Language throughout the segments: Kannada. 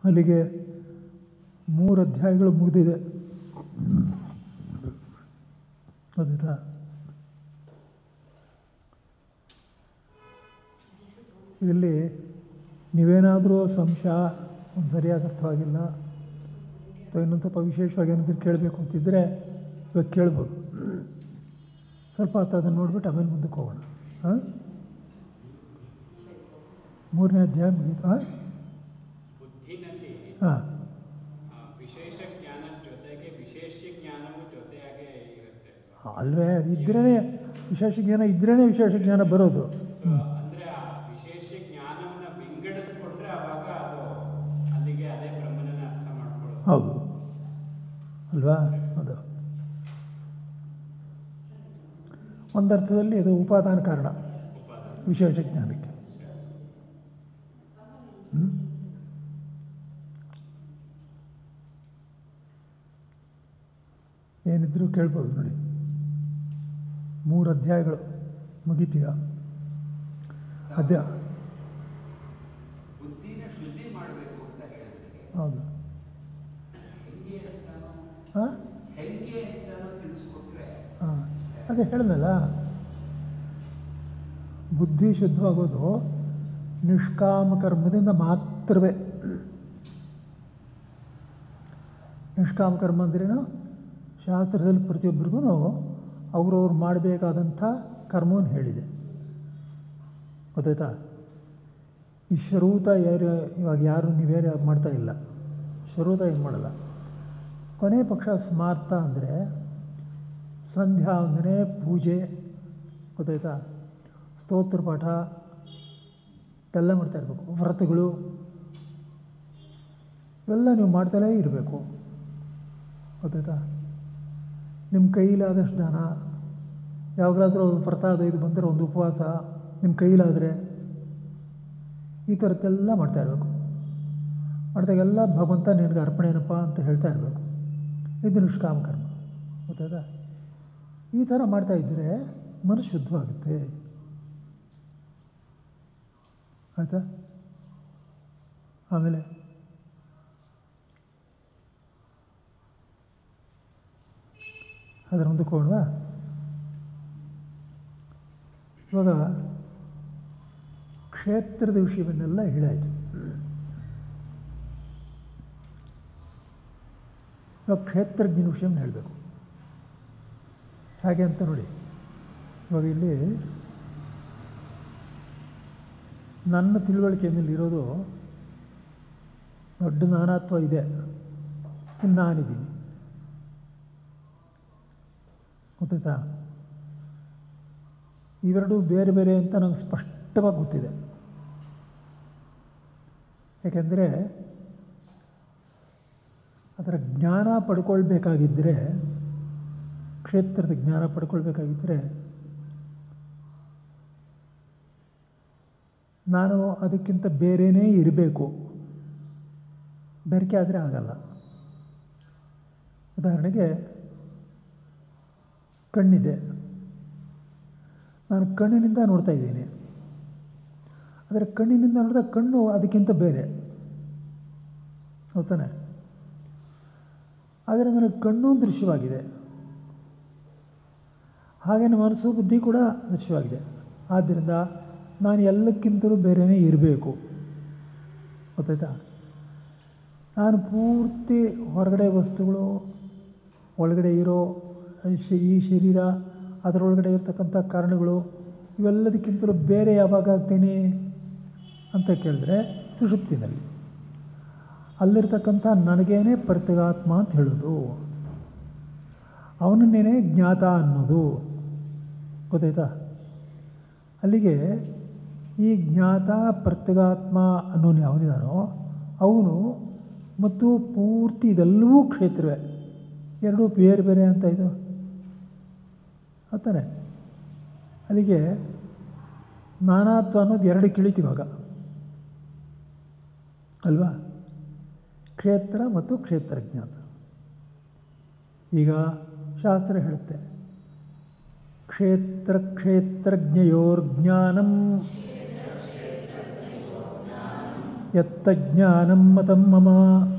ಅಲ್ಲಿಗೆ ಮೂರು ಅಧ್ಯಾಯಗಳು ಮುಗಿದಿದೆ ಗೊತ್ತಾಯ್ತಾ ಇಲ್ಲಿ ನೀವೇನಾದರೂ ಸಂಶಯ ಒಂದು ಸರಿಯಾಗಿ ಅರ್ಥವಾಗಿಲ್ಲ ಅಥವಾ ಇನ್ನೊಂದು ಸ್ವಲ್ಪ ವಿಶೇಷವಾಗಿ ಏನಾದರೂ ಕೇಳಬೇಕು ಅಂತಿದ್ದರೆ ಇವಾಗ ಕೇಳ್ಬೋದು ಸ್ವಲ್ಪ ಹೊತ್ತು ಅದನ್ನು ನೋಡ್ಬಿಟ್ಟು ಆಮೇಲೆ ಮುಂದಕ್ಕೆ ಹೋಗೋಣ ಹಾಂ ಮೂರನೇ ಅಧ್ಯಾಯ ಮುಗೀತು ಹಾಂ ಬುದ್ಧಿನಲ್ಲಿ ಹಾಂ ಆ, ವಿಶೇಷ ಜ್ಞಾನದ ಜೊತೆಗೆ ವಿಶೇಷ ಜ್ಞಾನವು ಜೊತೆಯಾಗೇ ಇರುತ್ತೆ ಅಲ್ವೇ ಇದ್ರೇ ವಿಶೇಷ ಜ್ಞಾನ ಇದ್ರೇ ವಿಶೇಷ ಜ್ಞಾನ ಬರೋದು ಸೊ ಅಂದ್ರೆ ಆ ವಿಶೇಷ ಜ್ಞಾನವನ್ನ ವಿಂಗಡಿಸ್ಕೊಂಡ್ರೆ ಅವಾಗ ಅದು ಅಲ್ಲಿಗೆ ಅದೇ ಬ್ರಹ್ಮನನ್ನ ಅರ್ಥ ಮಾಡ್ಕೊಳ್ಳೋದು ಹೌದು ಅಲ್ವಾ ಅದು ಒಂದರ್ಥದಲ್ಲಿ ಇದು ಉಪಾದಾನ ಕಾರಣ ಉಪಾದಾನ ವಿಶೇಷ ಜ್ಞಾನಕ್ಕೆ ಹ್ಮ್? ಏನಿದ್ರೂ ಕೇಳ್ಬೋದು ನೋಡಿ ಮೂರು ಅಧ್ಯಾಯಗಳು ಮುಗೀತೀಗ ಅಧ್ಯಾಯ ಬುದ್ಧಿನ ಶುದ್ಧಿ ಮಾಡಬೇಕು ಅಂತ ಹೇಳಿದ್ರೆ ಹೌದು ಹೆಂಗೆ ಅಂತಾನೋ ಹಾಂ ಹೆಂಗೆ ಅಂತಾನೋ ತಿಳಿಸ್ಕೊಟ್ರೆ ಹಾಂ ಅದೇ ಹೇಳಿದ್ನಲ್ಲ ಬುದ್ಧಿ ಶುದ್ಧವಾಗೋದು ನಿಷ್ಕಾಮ ಕರ್ಮದಿಂದ ಮಾತ್ರವೇ ನಿಷ್ಕಾಮ ಕರ್ಮ ಅಂದ್ರೇನು ಶಾಸ್ತ್ರದಲ್ಲಿ ಪ್ರತಿಯೊಬ್ಬರಿಗೂ ಅವ್ರವ್ರು ಮಾಡಬೇಕಾದಂಥ ಕರ್ಮವನ್ನು ಹೇಳಿದೆ ಗೊತ್ತಾಯ್ತಾ ಈ ಶರೂತ ಯಾರು ಇವಾಗ ಯಾರು ನೀವ್ಯಾರು ಮಾಡ್ತಾ ಇಲ್ಲ ಶರೂತ ಏನು ಮಾಡಲ್ಲ ಕೊನೆ ಪಕ್ಷ ಸ್ಮಾರ್ತ ಅಂದರೆ ಸಂಧ್ಯಾ ಅಂದರೆ ಪೂಜೆ ಗೊತ್ತಾಯ್ತಾ ಸ್ತೋತ್ರ ಪಾಠ ಎಲ್ಲ ಮಾಡ್ತಾ ಇರಬೇಕು ವ್ರತಗಳು ಇವೆಲ್ಲ ನೀವು ಮಾಡ್ತಲೇ ಇರಬೇಕು ಗೊತ್ತಾಯ್ತಾ ನಿಮ್ಮ ಕೈಲಾದಷ್ಟು ದಾನ ಯಾವಾಗಲಾದರೂ ವ್ರತ ಅದು ಇದು ಬಂದರೆ ಒಂದು ಉಪವಾಸ ನಿಮ್ಮ ಕೈಲಾದರೆ ಈ ಥರದ್ದೆಲ್ಲ ಮಾಡ್ತಾ ಇರಬೇಕು ಮಾಡಿದಾಗೆಲ್ಲ ಭಗವಂತ ನಿನಗೆ ಅರ್ಪಣೆನಪ್ಪ ಅಂತ ಹೇಳ್ತಾ ಇರಬೇಕು ಇದು ನಿಷ್ಕಾಮ ಕರ್ಮ ಗೊತ್ತಾಯ್ತಾ ಈ ಥರ ಮಾಡ್ತಾ ಇದ್ದರೆ ಮನಸ್ಸು ಶುದ್ಧವಾಗುತ್ತೆ ಆಯಿತಾ ಆಮೇಲೆ ಅದರ ಮುಂದಕ್ಕೆ ಹೋಗೋಣವಾ ಇವಾಗ ಕ್ಷೇತ್ರದ ವಿಷಯವನ್ನೆಲ್ಲ ಹೇಳಾಯಿತು ಇವಾಗ ಕ್ಷೇತ್ರಜ್ಞನ ವಿಷಯವನ್ನು ಹೇಳಬೇಕು ಹಾಗೆ ಅಂತ ನೋಡಿ ಇವಾಗ ಇಲ್ಲಿ ನನ್ನ ತಿಳುವಳಿಕೆಯಲ್ಲಿ ಇರೋದು ದೊಡ್ಡ ನಾನಾತ್ವ ಇದೆ ಇನ್ನು ನಾನಿದ್ದೀನಿ ಗೊತ್ತಾಯ್ತಾ ಇವೆರಡು ಬೇರೆ ಬೇರೆ ಅಂತ ನಂಗೆ ಸ್ಪಷ್ಟವಾಗಿ ಗೊತ್ತಿದೆ ಯಾಕೆಂದರೆ ಅದರ ಜ್ಞಾನ ಪಡ್ಕೊಳ್ಬೇಕಾಗಿದ್ದರೆ ಕ್ಷೇತ್ರದ ಜ್ಞಾನ ಪಡ್ಕೊಳ್ಬೇಕಾಗಿದ್ದರೆ ನಾನು ಅದಕ್ಕಿಂತ ಬೇರೆಯೇ ಇರಬೇಕು ಬೆರಕೆ ಆದರೆ ಆಗಲ್ಲ ಉದಾಹರಣೆಗೆ ಕಣ್ಣಿದೆ ನಾನು ಕಣ್ಣಿನಿಂದ ನೋಡ್ತಾ ಇದ್ದೀನಿ ಆದರೆ ಕಣ್ಣಿನಿಂದ ನೋಡಿದಾಗ ಕಣ್ಣು ಅದಕ್ಕಿಂತ ಬೇರೆ ಹೌದಾನೆ ಆದರೆ ನನಗೆ ಕಣ್ಣು ದೃಶ್ಯವಾಗಿದೆ ಹಾಗೆಯೇ ಮನಸ್ಸು ಬುದ್ಧಿ ಕೂಡ ದೃಶ್ಯವಾಗಿದೆ ಆದ್ದರಿಂದ ನಾನು ಎಲ್ಲಕ್ಕಿಂತಲೂ ಬೇರೆಯೇ ಇರಬೇಕು ಗೊತ್ತಾಯ್ತಾ ನಾನು ಪೂರ್ತಿ ಹೊರಗಡೆ ವಸ್ತುಗಳು ಒಳಗಡೆ ಇರೋ ಶ್- ಈ ಶರೀರ ಅದರೊಳಗಡೆ ಇರ್ತಕ್ಕಂಥ ಕಾರಣಗಳು ಇವೆಲ್ಲದಕ್ಕಿಂತಲೂ ಬೇರೆ ಯಾವಾಗ ಆಗ್ತೀನಿ ಅಂತ ಕೇಳಿದ್ರೆ ಸುಷುಪ್ತಿನಲ್ಲಿ ಅಲ್ಲಿರ್ತಕ್ಕಂಥ ನನಗೇನೆ ಪ್ರತ್ಯಗಾತ್ಮ ಅಂತ ಹೇಳೋದು ಅವನನ್ನೇನೆ ಜ್ಞಾತ ಅನ್ನೋದು ಗೊತ್ತಾಯ್ತಾ ಅಲ್ಲಿಗೆ ಈ ಜ್ಞಾತ ಪ್ರತ್ಯಗಾತ್ಮ ಅನ್ನೋನು ಯಾವನಿದಾನೋ ಅವನು ಮತ್ತು ಪೂರ್ತಿ ಇದೆಲ್ಲವೂ ಕ್ಷೇತ್ರವೇ ಎರಡೂ ಬೇರೆ ಬೇರೆ ಅಂತ ಇದು ಆತಾನೆ ಅಲ್ಲಿಗೆ ನಾನಾತ್ವ ಅನ್ನೋದು ಎರಡು ಕಿಳಿತಿವಾಗ ಅಲ್ವಾ ಕ್ಷೇತ್ರ ಮತ್ತು ಕ್ಷೇತ್ರಜ್ಞಾತ ಈಗ ಶಾಸ್ತ್ರ ಹೇಳುತ್ತೆ ಕ್ಷೇತ್ರ ಕ್ಷೇತ್ರಜ್ಞಯೋರ್ಜ್ಞಾನಂ ಯತ್ತ ಜ್ಞಾನಂ ಮತಂ ಮಮ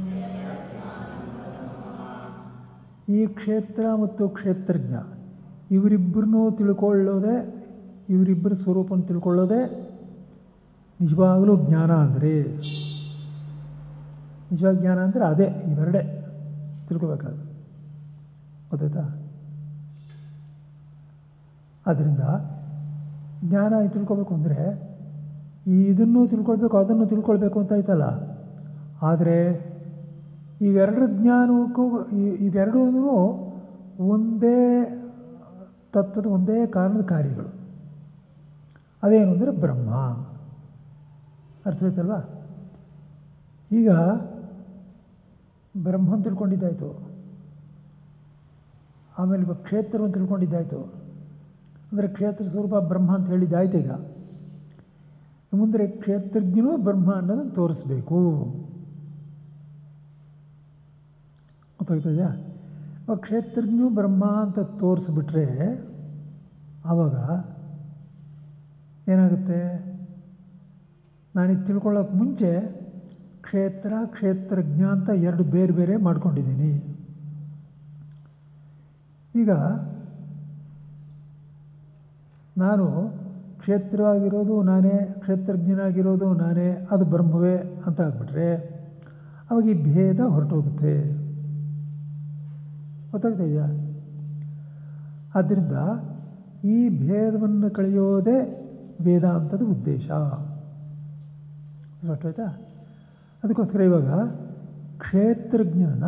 ಈ ಕ್ಷೇತ್ರ ಮತ್ತು ಕ್ಷೇತ್ರಜ್ಞ ಇವರಿಬ್ಬರನ್ನೂ ತಿಳ್ಕೊಳ್ಳೋದೇ ಇವರಿಬ್ಬರ ಸ್ವರೂಪವನ್ನು ತಿಳ್ಕೊಳ್ಳೋದೇ ನಿಜವಾಗಲೂ ಜ್ಞಾನ ಅಂದರೆ ನಿಜವಾದ ಜ್ಞಾನ ಅಂದರೆ ಅದೇ ಇವೆರಡೇ ತಿಳ್ಕೊಬೇಕಾದ್ರೆ ಗೊತ್ತಾಯ್ತಾ ಆದ್ದರಿಂದ ಜ್ಞಾನ ತಿಳ್ಕೊಬೇಕು ಅಂದರೆ ಈ ಇದನ್ನು ತಿಳ್ಕೊಳ್ಬೇಕು ಅದನ್ನು ತಿಳ್ಕೊಳ್ಬೇಕು ಅಂತ ಆಯ್ತಲ್ಲ ಆದರೆ ಇವೆರಡರ ಜ್ಞಾನಕ್ಕೂ ಈ- ಇವೆರಡೂ ಒಂದೇ ತತ್ವದ ಒಂದೇ ಕಾರಣದ ಕಾರ್ಯಗಳು ಅದೇನು ಅಂದರೆ ಬ್ರಹ್ಮ ಅರ್ಥವಾಯ್ತಲ್ವಾ ಈಗ ಬ್ರಹ್ಮನ್ ತಿಳ್ಕೊಂಡಿದ್ದಾಯಿತು ಆಮೇಲೆ ಇವಾಗ ಕ್ಷೇತ್ರವನ್ನು ತಿಳ್ಕೊಂಡಿದ್ದಾಯಿತು ಅಂದರೆ ಕ್ಷೇತ್ರ ಸ್ವರೂಪ ಬ್ರಹ್ಮ ಅಂತ ಹೇಳಿದ್ದಾಯ್ತು ಈಗ ಮುಂದೆ ಕ್ಷೇತ್ರಜ್ಞನೂ ಬ್ರಹ್ಮ ಅನ್ನೋದನ್ನು ತೋರಿಸ್ಬೇಕು ಗೊತ್ತಾಗ್ತದೆಯಾ ಇವಾಗ ಕ್ಷೇತ್ರಜ್ಞೂ ಬ್ರಹ್ಮ ಅಂತ ತೋರಿಸ್ಬಿಟ್ರೆ ಆವಾಗ ಏನಾಗುತ್ತೆ ನಾನಿದು ತಿಳ್ಕೊಳ್ಳೋಕೆ ಮುಂಚೆ ಕ್ಷೇತ್ರ ಕ್ಷೇತ್ರಜ್ಞ ಅಂತ ಎರಡು ಬೇರೆ ಬೇರೆ ಮಾಡ್ಕೊಂಡಿದ್ದೀನಿ ಈಗ ನಾನು ಕ್ಷೇತ್ರವಾಗಿರೋದು ನಾನೇ ಕ್ಷೇತ್ರಜ್ಞನಾಗಿರೋದು ನಾನೇ ಅದು ಬ್ರಹ್ಮವೇ ಅಂತ ಆಗ್ಬಿಟ್ರೆ ಅವಾಗ ಈ ಭೇದ ಹೊರಟೋಗುತ್ತೆ ಗೊತ್ತಾಗ್ತಾ ಇದೆಯಾ ಆದ್ದರಿಂದ ಈ ಭೇದವನ್ನು ಕಳೆಯೋದೇ ವೇದಾಂತದ ಉದ್ದೇಶ ಗೊತ್ತಾಯ್ತಾ ಅದಕ್ಕೋಸ್ಕರ ಇವಾಗ ಕ್ಷೇತ್ರಜ್ಞನ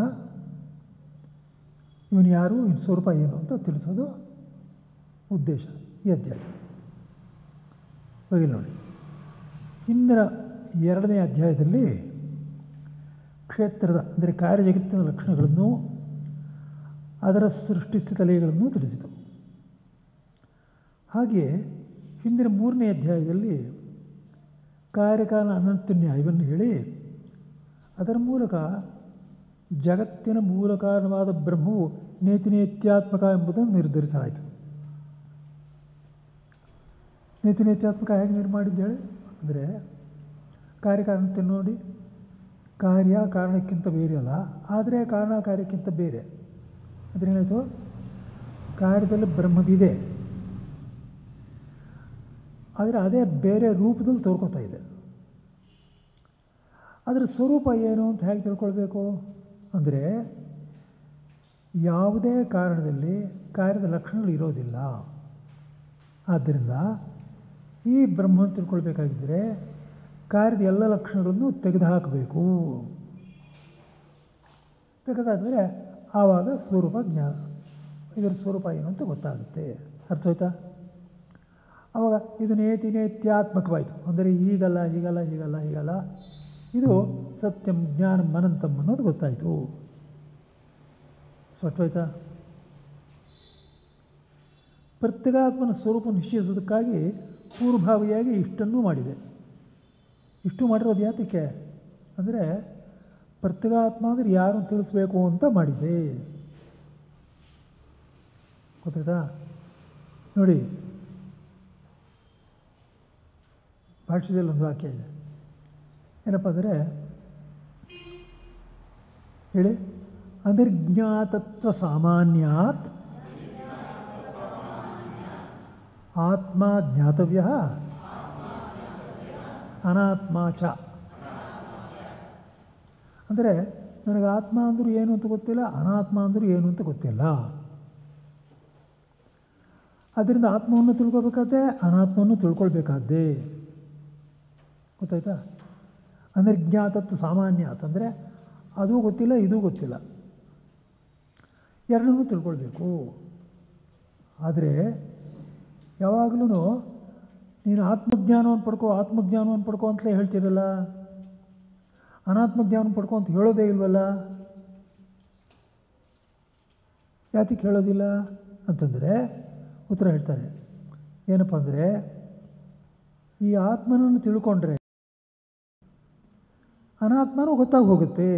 ಇವನು ಯಾರು ಇವನ ಸ್ವರೂಪ ಏನು ಅಂತ ತಿಳಿಸೋದು ಉದ್ದೇಶ ಈ ಅಧ್ಯಾಯ ಹೋಗಿ ನೋಡಿ ಹಿಂದಿನ ಎರಡನೇ ಅಧ್ಯಾಯದಲ್ಲಿ ಕ್ಷೇತ್ರದ ಅಂದರೆ ಕಾರ್ಯಜಗತ್ತಿನ ಲಕ್ಷಣಗಳನ್ನು ಅದರ ಸೃಷ್ಟಿಸ್ಥಿತ ಲಯಗಳನ್ನು ತಿಳಿಸಿತು ಹಾಗೆ ಹಿಂದಿನ ಮೂರನೇ ಅಧ್ಯಾಯದಲ್ಲಿ ಕಾರ್ಯಕಾಲ ಅನಂತ ನ್ಯಾಯವನ್ನು ಹೇಳಿ ಅದರ ಮೂಲಕ ಜಗತ್ತಿನ ಮೂಲ ಕಾರಣವಾದ ಬ್ರಹ್ಮವು ನೇತಿನೇತ್ಯಾತ್ಮಕ ಎಂಬುದನ್ನು ನಿರ್ಧರಿಸಲಾಯಿತು ನೇತಿನೇತ್ಯಾತ್ಮಕ ಹೇಗೆ ನೀರು ಮಾಡಿದ್ದೇಳೆ ಅಂದರೆ ಕಾರ್ಯಕಾರಣತೆ ನೋಡಿ ಕಾರ್ಯ ಕಾರಣಕ್ಕಿಂತ ಬೇರೆ ಅಲ್ಲ ಆದರೆ ಕಾರಣ ಕಾರ್ಯಕ್ಕಿಂತ ಬೇರೆ ಅದ್ರೇನಾಯಿತು ಕಾರ್ಯದಲ್ಲಿ ಬ್ರಹ್ಮವಿದೆ ಆದರೆ ಅದೇ ಬೇರೆ ರೂಪದಲ್ಲಿ ತೋರ್ಕೋತಾ ಇದೆ ಅದರ ಸ್ವರೂಪ ಏನು ಅಂತ ಹೇಗೆ ತಿಳ್ಕೊಳ್ಬೇಕು ಅಂದರೆ ಯಾವುದೇ ಕಾರಣದಲ್ಲಿ ಕಾರ್ಯದ ಲಕ್ಷಣಗಳು ಇರೋದಿಲ್ಲ ಆದ್ದರಿಂದ ಈ ಬ್ರಹ್ಮ ತಿಳ್ಕೊಳ್ಬೇಕಾಗಿದ್ದರೆ ಕಾರ್ಯದ ಎಲ್ಲ ಲಕ್ಷಣಗಳನ್ನು ತೆಗೆದುಹಾಕಬೇಕು ತೆಗೆದಾದ್ಮೇಲೆ ಆವಾಗ ಸ್ವರೂಪ ಜ್ಞಾನ ಇದರ ಸ್ವರೂಪ ಏನು ಅಂತ ಗೊತ್ತಾಗುತ್ತೆ ಅರ್ಥ ಆಯ್ತಾ ಆವಾಗ ಇದು ನೇತಿ ನೇತ್ಯಾತ್ಮಕವಾಯಿತು ಅಂದರೆ ಹೀಗಲ್ಲ ಹೀಗಲ್ಲ ಹೀಗಲ್ಲ ಹೀಗಲ್ಲ ಇದು ಸತ್ಯಂ ಜ್ಞಾನ ಅನಂತಂ ಅನ್ನೋದು ಗೊತ್ತಾಯಿತು ಸ್ಪಷ್ಟವಾಯ್ತಾ ಪ್ರತ್ಯೇಗಾತ್ಮನ ಸ್ವರೂಪ ನಿಶ್ಚಯಿಸೋದಕ್ಕಾಗಿ ಪೂರ್ವಭಾವಿಯಾಗಿ ಇಷ್ಟನ್ನೂ ಮಾಡಿದೆ ಇಷ್ಟು ಮಾಡಿರೋದು ಯಾತಕ್ಕೆ ಅಂದರೆ ಪ್ರತ್ಯೇಗಾತ್ಮ ಅಂದರೆ ಯಾರು ತಿಳಿಸ್ಬೇಕು ಅಂತ ಮಾಡಿದೆ ಗೊತ್ತಾಯ್ತಾ ನೋಡಿ ಭಾಷ್ಯದಲ್ಲಿ ಒಂದು ವಾಕ್ಯ ಇದೆ ಏನಪ್ಪ ಅಂದರೆ ಹೇಳಿ ಅನಿರ್ಜ್ಞಾತತ್ವ ಸಾಮಾನ್ಯಾತ್ ಆತ್ಮ ಜ್ಞಾತವ್ಯ ಅನಾತ್ಮ ಚ ಅಂದರೆ ನನಗೆ ಆತ್ಮ ಅಂದರೂ ಏನು ಅಂತ ಗೊತ್ತಿಲ್ಲ ಅನಾತ್ಮ ಅಂದರೂ ಏನು ಅಂತ ಗೊತ್ತಿಲ್ಲ ಅದರಿಂದ ಆತ್ಮವನ್ನು ತಿಳ್ಕೊಬೇಕಾದ್ದೆ ಅನಾತ್ಮವನ್ನು ತಿಳ್ಕೊಳ್ಬೇಕಾದ್ದೆ ಗೊತ್ತಾಯ್ತಾ ಅನಿರ್ಜ್ಞಾತತ್ವ ಸಾಮಾನ್ಯ ಅಂತಂದರೆ ಅದು ಗೊತ್ತಿಲ್ಲ ಇದು ಗೊತ್ತಿಲ್ಲ ಎರಡನ್ನೂ ತಿಳ್ಕೊಳ್ಬೇಕು ಆದರೆ ಯಾವಾಗಲೂ ನೀನು ಆತ್ಮಜ್ಞಾನವನ್ನು ಪಡ್ಕೋ ಆತ್ಮಜ್ಞಾನವನ್ನು ಪಡ್ಕೋ ಅಂತಲೇ ಹೇಳ್ತಿರಲ್ಲ ಅನಾತ್ಮಜ್ಞಾನ ಪಡ್ಕೋ ಅಂತ ಹೇಳೋದೇ ಇಲ್ವಲ್ಲ ಯಾತಕ್ಕೆ ಹೇಳೋದಿಲ್ಲ ಅಂತಂದರೆ ಉತ್ತರ ಹೇಳ್ತಾರೆ ಏನಪ್ಪ ಅಂದರೆ ಈ ಆತ್ಮನನ್ನು ತಿಳ್ಕೊಂಡ್ರೆ ಅನಾತ್ಮನೂ ಗೊತ್ತಾಗಿ ಹೋಗುತ್ತೆ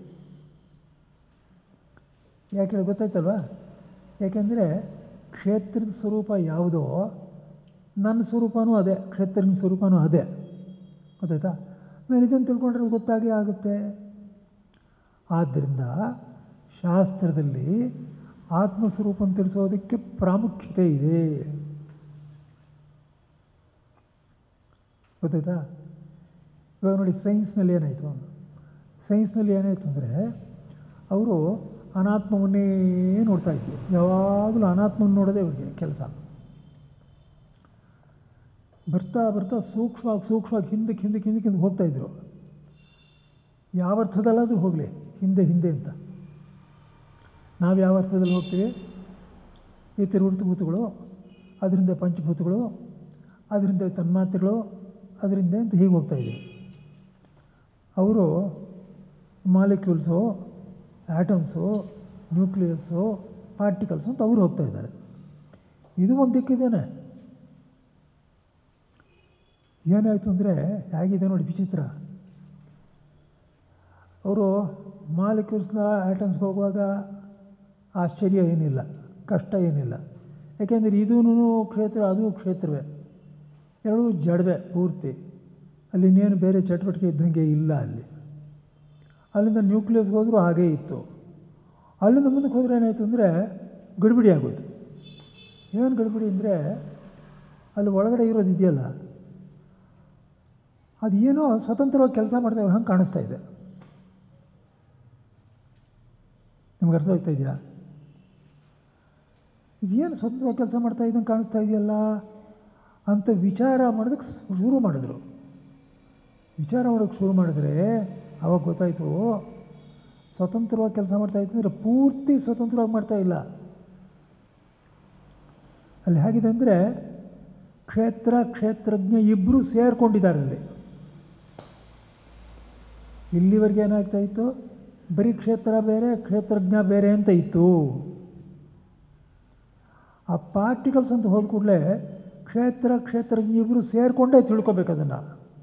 ಯಾಕೆ ಹೇಳಿ ಗೊತ್ತಾಯ್ತಲ್ವಾ ಯಾಕೆಂದರೆ ಕ್ಷೇತ್ರದ ಸ್ವರೂಪ ಯಾವುದೋ ನನ್ನ ಸ್ವರೂಪನೂ ಅದೇ ಕ್ಷೇತ್ರದ ಸ್ವರೂಪನೂ ಅದೇ ಗೊತ್ತಾಯ್ತಾ ನಾನು ಇದನ್ನು ತಿಳ್ಕೊಂಡ್ರೆ ಗೊತ್ತಾಗೇ ಆಗುತ್ತೆ ಆದ್ದರಿಂದ ಶಾಸ್ತ್ರದಲ್ಲಿ ಆತ್ಮಸ್ವರೂಪನ ತಿಳಿಸೋದಕ್ಕೆ ಪ್ರಾಮುಖ್ಯತೆ ಇದೆ ಗೊತ್ತಾಯ್ತಾ ಇವಾಗ ನೋಡಿ ಸೈನ್ಸ್ನಲ್ಲಿ ಏನಾಯಿತು ಸೈನ್ಸ್ನಲ್ಲಿ ಏನಾಯಿತು ಅಂದರೆ ಅವರು ಅನಾತ್ಮವನ್ನೇ ನೋಡ್ತಾ ಇದ್ರು ಯಾವಾಗಲೂ ಅನಾತ್ಮವನ್ನು ನೋಡೋದೇ ಅವ್ರಿಗೆ ಕೆಲಸ ಬರ್ತಾ ಬರ್ತಾ ಸೂಕ್ಷ್ಮವಾಗಿ ಸೂಕ್ಷ್ಮವಾಗಿ ಹಿಂದಕ್ಕೆ ಹಿಂದಕ್ಕೆ ಹಿಂದಕ್ಕೆ ಹಿಂದೆ ಹೋಗ್ತಾಯಿದ್ರು ಯಾವ ಅರ್ಥದಲ್ಲಾದರೂ ಹೋಗಲಿ ಹಿಂದೆ ಹಿಂದೆ ಅಂತ ನಾವು ಯಾವ ಅರ್ಥದಲ್ಲಿ ಹೋಗ್ತೀವಿ ಈ ತಿರುವೃತ್ತಭೂತಗಳು ಅದರಿಂದ ಪಂಚಭೂತಗಳು ಅದರಿಂದ ತನ್ಮಾತ್ರೆಗಳು ಅದರಿಂದ ಅಂತ ಹೀಗೆ ಹೋಗ್ತಾ ಇದ್ದೀವಿ ಅವರು ಮಾಲಿಕ್ಯೂಲ್ಸು ಆಟಮ್ಸು ನ್ಯೂಕ್ಲಿಯಸ್ಸು ಪಾರ್ಟಿಕಲ್ಸು ಅಂತ ಅವರು ಹೋಗ್ತಾ ಇದ್ದಾರೆ ಇದು ಒಂದು ದಿಕ್ಕಿದ್ದೇನೆ ಏನಾಯಿತು ಅಂದರೆ ಹೇಗಿದೆ ನೋಡಿ ವಿಚಿತ್ರ ಅವರು ಮಾಲಿಕ್ಯೂಲ್ಸ್ನ ಆಟಮ್ಸ್ಗೆ ಹೋಗುವಾಗ ಆಶ್ಚರ್ಯ ಏನಿಲ್ಲ ಕಷ್ಟ ಏನಿಲ್ಲ ಯಾಕೆಂದರೆ ಇದೂ ಕ್ಷೇತ್ರ ಅದು ಕ್ಷೇತ್ರವೇ ಎರಡೂ ಜಡವೆ ಪೂರ್ತಿ ಅಲ್ಲಿ ಇನ್ನೇನು ಬೇರೆ ಚಟುವಟಿಕೆ ಇದ್ದಂಗೆ ಇಲ್ಲ ಅಲ್ಲಿ ಅಲ್ಲಿಂದ ನ್ಯೂಕ್ಲಿಯಸ್ಗೆ ಹೋದರೂ ಹಾಗೇ ಇತ್ತು ಅಲ್ಲಿಂದ ಮುಂದಕ್ಕೆ ಹೋದರೆ ಏನಾಯಿತು ಅಂದರೆ ಗಡಿಬಿಡಿ ಆಗೋಯ್ತು ಏನು ಗಡಿಬಿಡಿ ಅಂದರೆ ಅಲ್ಲಿ ಒಳಗಡೆ ಇರೋದು ಇದೆಯಲ್ಲ ಅದು ಏನೋ ಸ್ವತಂತ್ರವಾಗಿ ಕೆಲಸ ಮಾಡ್ತಾ ಇರೋ ಹಂಗೆ ಕಾಣಿಸ್ತಾ ಇದೆ ನಿಮ್ಗೆ ಅರ್ಥ ಆಗ್ತಾ ಇದೆಯಾ ಇದೇನು ಸ್ವತಂತ್ರವಾಗಿ ಕೆಲಸ ಮಾಡ್ತಾ ಇದ್ದಂಗೆ ಕಾಣಿಸ್ತಾ ಇದೆಯಲ್ಲ ಅಂತ ವಿಚಾರ ಮಾಡೋದಕ್ಕೆ ಶುರು ಮಾಡಿದ್ರು ವಿಚಾರ ಮಾಡೋಕ್ಕೆ ಶುರು ಮಾಡಿದ್ರೆ ಅವಾಗ ಗೊತ್ತಾಯಿತು ಸ್ವತಂತ್ರವಾಗಿ ಕೆಲಸ ಮಾಡ್ತಾ ಇತ್ತು ಅಂದರೆ ಪೂರ್ತಿ ಸ್ವತಂತ್ರವಾಗಿ ಮಾಡ್ತಾ ಇಲ್ಲ ಅಲ್ಲಿ ಹೇಗಿದೆ ಅಂದರೆ ಕ್ಷೇತ್ರ ಕ್ಷೇತ್ರಜ್ಞ ಇಬ್ಬರು ಸೇರಿಕೊಂಡಿದ್ದಾರೆ ಅಲ್ಲಿ ಇಲ್ಲಿವರೆಗೆ ಏನಾಗ್ತಾ ಇತ್ತು ಬರೀ ಕ್ಷೇತ್ರ ಬೇರೆ ಕ್ಷೇತ್ರಜ್ಞ ಬೇರೆ ಅಂತ ಇತ್ತು ಆ ಪಾರ್ಟಿಕಲ್ಸ್ ಅಂತ ಹೋದ ಕೂಡಲೇ ಕ್ಷೇತ್ರ ಕ್ಷೇತ್ರಜ್ಞ ಇಬ್ಬರು ಸೇರಿಕೊಂಡೇ ತಿಳ್ಕೊಬೇಕು ಅದನ್ನು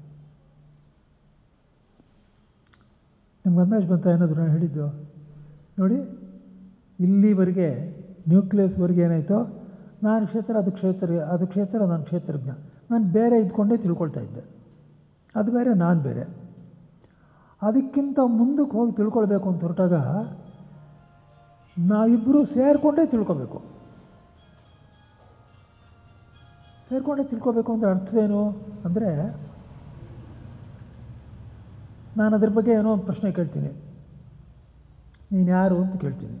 ನಿಮ್ಗೆ ಅಂದಾಜು ಬಂತ ಏನಾದರೂ ನಾನು ಹೇಳಿದ್ದು ನೋಡಿ ಇಲ್ಲಿವರೆಗೆ ನ್ಯೂಕ್ಲಿಯಸ್ವರೆಗೆ ಏನಾಯಿತು ನಾನು ಕ್ಷೇತ್ರ ಅದು ಕ್ಷೇತ್ರ ಅದು ಕ್ಷೇತ್ರ ನಾನು ಕ್ಷೇತ್ರಜ್ಞ ನಾನು ಬೇರೆ ಇದ್ಕೊಂಡೇ ತಿಳ್ಕೊಳ್ತಾ ಇದ್ದೆ ಅದು ಬೇರೆ ನಾನು ಬೇರೆ ಅದಕ್ಕಿಂತ ಮುಂದಕ್ಕೆ ಹೋಗಿ ತಿಳ್ಕೊಳ್ಬೇಕು ಅಂತ ಹೊರಟಾಗ ನಾವಿಬ್ಬರು ಸೇರಿಕೊಂಡೇ ತಿಳ್ಕೊಬೇಕು ಸೇರಿಕೊಂಡೇ ತಿಳ್ಕೊಬೇಕು ಅಂದರೆ ಅರ್ಥವೇನು ಅಂದರೆ ನಾನು ಅದ್ರ ಬಗ್ಗೆ ಏನೋ ಒಂದು ಪ್ರಶ್ನೆ ಕೇಳ್ತೀನಿ ನೀನು ಯಾರು ಅಂತ ಕೇಳ್ತೀನಿ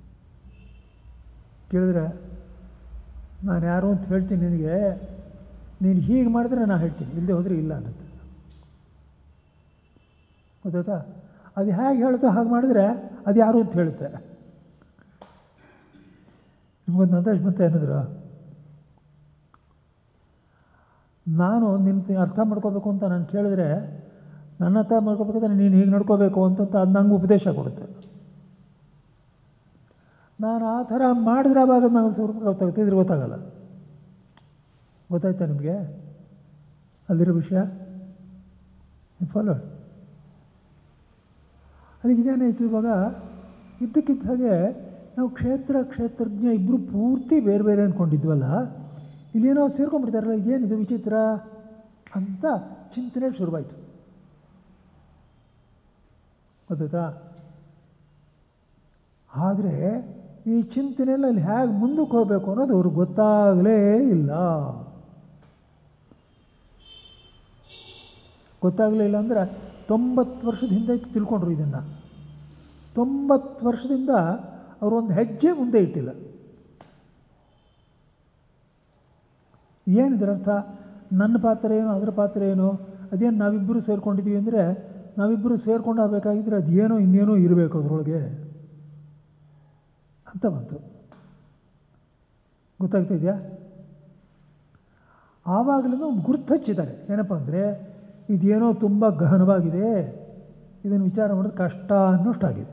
ಕೇಳಿದ್ರೆ ನಾನು ಯಾರು ಅಂತ ಹೇಳ್ತೀನಿ ನಿನಗೆ ನೀನು ಹೀಗೆ ಮಾಡಿದ್ರೆ ನಾನು ಹೇಳ್ತೀನಿ ಇಲ್ಲದೆ ಹೋದರೆ ಇಲ್ಲ ಅನ್ನತ್ತೆ ಗೊತ್ತಾಯ್ತಾ ಅದು ಹೇಗೆ ಹೇಳುತ್ತೋ ಹಾಗೆ ಮಾಡಿದ್ರೆ ಅದು ಯಾರು ಅಂತ ಹೇಳುತ್ತೆ ನಿಮಗೊಂದು ಅಂದಾಜು ಬಂತ ಏನಾದ್ರು ನಾನು ನಿನ್ನ ಅರ್ಥ ಮಾಡ್ಕೋಬೇಕು ಅಂತ ನಾನು ಕೇಳಿದ್ರೆ ನನ್ನ ಅರ್ಥ ಮಾಡ್ಕೋಬೇಕಾದ್ರೆ ನೀನು ಹೀಗೆ ನಡ್ಕೋಬೇಕು ಅಂತ ಅದು ನಂಗೆ ಉಪದೇಶ ಕೊಡುತ್ತೆ ನಾನು ಆ ಥರ ಮಾಡಿದ್ರೆ ಅವಾಗ ನಾವು ಸ್ವಲ್ಪ ಗೊತ್ತಾಗುತ್ತೆ ಇದ್ರೆ ಗೊತ್ತಾಗಲ್ಲ ಗೊತ್ತಾಯ್ತಾ ನಿಮಗೆ ಅಲ್ಲಿರೋ ವಿಷಯ ಫಾಲೋ ಅಲ್ಲಿಗೆ ಇದೇನಾಯಿತು ಇವಾಗ ಇದ್ದಕ್ಕಿದ್ದ ಹಾಗೆ ನಾವು ಕ್ಷೇತ್ರ ಕ್ಷೇತ್ರಜ್ಞ ಇಬ್ಬರು ಪೂರ್ತಿ ಬೇರೆ ಬೇರೆ ಅಂದ್ಕೊಂಡಿದ್ವಲ್ಲ ಇಲ್ಲೇನೋ ಸೇರ್ಕೊಂಡ್ಬಿಡ್ತಾರಲ್ಲ ಇದೇನಿದು ವಿಚಿತ್ರ ಅಂತ ಚಿಂತನೆ ಶುರುವಾಯಿತು ಗೊತ್ತಾಯ್ತಾ ಆದರೆ ಈ ಚಿಂತನೆಯಲ್ಲಿ ಅಲ್ಲಿ ಹೇಗೆ ಮುಂದಕ್ಕೆ ಹೋಗಬೇಕು ಅನ್ನೋದು ಅವ್ರಿಗೆ ಗೊತ್ತಾಗಲೇ ಇಲ್ಲ ಗೊತ್ತಾಗಲೇ ಇಲ್ಲ ಅಂದರೆ ತೊಂಬತ್ತು ವರ್ಷದ ಹಿಂದೆ ತಿಳ್ಕೊಂಡ್ರು ಇದನ್ನು ತೊಂಬತ್ತು ವರ್ಷದಿಂದ ಅವರು ಒಂದು ಹೆಜ್ಜೆ ಮುಂದೆ ಇಟ್ಟಿಲ್ಲ ಏನಿದ್ರ ಅರ್ಥ ನನ್ನ ಪಾತ್ರ ಏನು ಅದರ ಪಾತ್ರ ಏನು ಅದೇನು ನಾವಿಬ್ಬರು ಸೇರ್ಕೊಂಡಿದ್ದೀವಿ ಅಂದರೆ ನಾವಿಬ್ಬರು ಸೇರ್ಕೊಂಡು ಆಗಬೇಕಾಗಿದ್ರೆ ಅದೇನೋ ಇನ್ನೇನೋ ಇರಬೇಕು ಅದರೊಳಗೆ ಅಂತ ಬಂತು ಗೊತ್ತಾಗ್ತಾ ಇದೆಯಾ ಆವಾಗಲೂ ಒಂದು ಗುರ್ತು ಹಚ್ಚಿದ್ದಾರೆ ಏನಪ್ಪ ಅಂದರೆ ಇದೇನೋ ತುಂಬ ಗಹನವಾಗಿದೆ ಇದನ್ನು ವಿಚಾರ ಮಾಡೋದು ಕಷ್ಟ ಅನ್ನೋಷ್ಟಾಗಿದೆ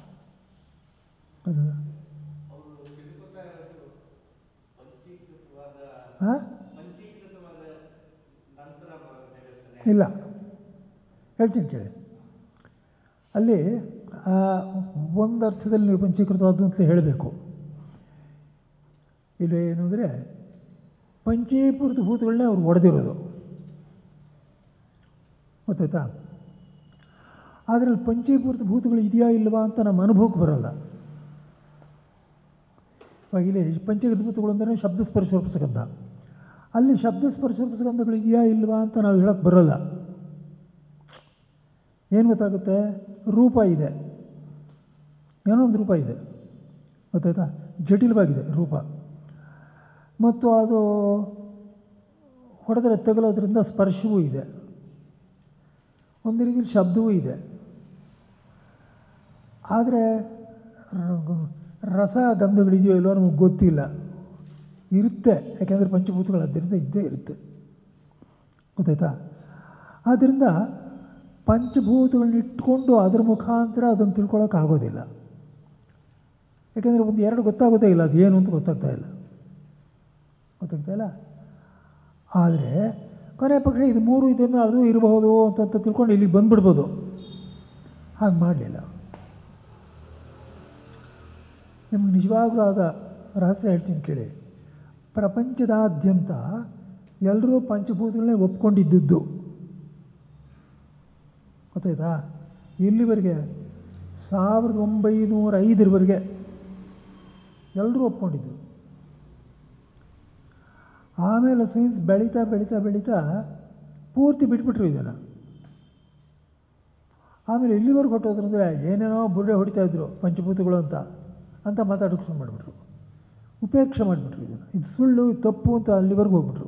ಅದು ಅವರು ತಿಳ್ಕೊತಾ ಇರೋದು ಪಂಚೀಕೃತವಾದ ಹಾಂ ಪಂಚೀಕೃತವಾದ ನಂತರ ಬರೋದು ಹೇಳ್ತಾನೆ ಇಲ್ಲ ಹೇಳ್ತೀನಿ ಕೇಳಿ ಅಲ್ಲಿ ಆ, ಒಂದು ಅರ್ಥದಲ್ಲಿ ನೀವು ಪಂಚೀಕೃತವಾದ್ದು ಅಂತ ಹೇಳಬೇಕು ಇಲ್ಲಿ ಏನು ಅಂದರೆ ಪಂಚೀಕೃತ ಭೂತಗಳನ್ನೇ ಅವ್ರು ಒಡೆದಿರೋದು ಗೊತ್ತಾಯ್ತಾ ಅದರಲ್ಲಿ ಪಂಚೀಭೂತ ಭೂತಗಳು ಇದೆಯಾ ಇಲ್ವಾ ಅಂತ ನಮ್ಮ ಅನುಭವಕ್ಕೆ ಬರೋಲ್ಲ ಇವಾಗ ಇಲ್ಲಿ ಪಂಚಭೂತಗಳು ಅಂದರೆ ಶಬ್ದ ಸ್ಪರ್ಶ ರೂಪಸಗಂಧ ಅಲ್ಲಿ ಶಬ್ದ ಸ್ಪರ್ಶ ರೂಪಸಗಂಧಗಳು ಇದೆಯಾ ಇಲ್ವಾ ಅಂತ ನಾವು ಹೇಳೋಕ್ಕೆ ಬರೋಲ್ಲ ಏನು ಗೊತ್ತಾಗುತ್ತೆ ರೂಪ ಇದೆ ಏನೋ ಒಂದು ರೂಪ ಇದೆ ಗೊತ್ತಾಯ್ತಾ ಜಟಿಲವಾಗಿದೆ ರೂಪ ಮತ್ತು ಅದು ಹೊಡೆದರೆ ತಗಲೋದ್ರಿಂದ ಸ್ಪರ್ಶವೂ ಇದೆ ಒಂದು ರೀತಿಯಲ್ಲಿ ಶಬ್ದವೂ ಇದೆ ಆದರೆ ರ- ರಸ ಗಂಧಗಳಿದೆಯೋ ಇಲ್ಲೋ ನಮಗೆ ಗೊತ್ತಿಲ್ಲ ಇರುತ್ತೆ ಯಾಕೆಂದರೆ ಪಂಚಭೂತಗಳು ಅದರಿಂದ ಇದ್ದೇ ಇರುತ್ತೆ ಗೊತ್ತಾಯ್ತಾ ಆದ್ದರಿಂದ ಪಂಚಭೂತಗಳನ್ನ ಇಟ್ಕೊಂಡು ಅದರ ಮುಖಾಂತರ ಅದನ್ನು ತಿಳ್ಕೊಳ್ಳೋಕ್ಕಾಗೋದಿಲ್ಲ ಯಾಕೆಂದರೆ ಒಂದು ಎರಡು ಗೊತ್ತಾಗೋದೇ ಇಲ್ಲ ಅದು ಏನು ಅಂತ ಗೊತ್ತಾಗ್ತಾ ಇಲ್ಲ ಗೊತ್ತಾಗ್ತಾ ಇಲ್ಲ ಆದರೆ ಕೊನೆ ಪಕ್ಷ ಇದು ಮೂರು ಇದನ್ನು ಅದು ಇರಬಹುದು ಅಂತ ತಿಳ್ಕೊಂಡು ಇಲ್ಲಿಗೆ ಬಂದುಬಿಡ್ಬೋದು ಹಾಗೆ ಮಾಡಲಿಲ್ಲ ನಿಮ್ಗೆ ನಿಜವಾಗ್ಲೂ ಆದ ರಹಸ್ಯ ಹೇಳ್ತೀನಿ ಕೇಳಿ ಪ್ರಪಂಚದಾದ್ಯಂತ ಎಲ್ಲರೂ ಪಂಚಭೂತಗಳನ್ನೇ ಒಪ್ಕೊಂಡಿದ್ದದ್ದು ಗೊತ್ತಾಯ್ತಾ ಇಲ್ಲಿವರೆಗೆ ಸಾವಿರದ ಒಂಬೈನೂರ ಐದರವರೆಗೆ ಎಲ್ಲರೂ ಒಪ್ಕೊಂಡಿದ್ದು ಆಮೇಲೆ ಸೈನ್ಸ್ ಬೆಳೀತಾ ಬೆಳೀತಾ ಬೆಳೀತಾ ಪೂರ್ತಿ ಬಿಟ್ಬಿಟ್ರು ಇದನ್ನು ಆಮೇಲೆ ಎಲ್ಲಿವರೆಗೆ ಹೊಟ್ಟೋದ್ರು ಅಂದರೆ ಏನೇನೋ ಬುರ್ಡೆ ಹೊಡಿತಾ ಇದ್ರು ಪಂಚಭೂತಗಳು ಅಂತ ಅಂತ ಮಾತಾಡೋಕ್ಕೆ ಶುರು ಮಾಡಿಬಿಟ್ರು ಉಪೇಕ್ಷೆ ಮಾಡಿಬಿಟ್ರು ಇದನ್ನು ಇದು ಸುಳ್ಳು ಇದು ತಪ್ಪು ಅಂತ ಅಲ್ಲಿವರೆಗೂ ಹೋಗ್ಬಿಟ್ರು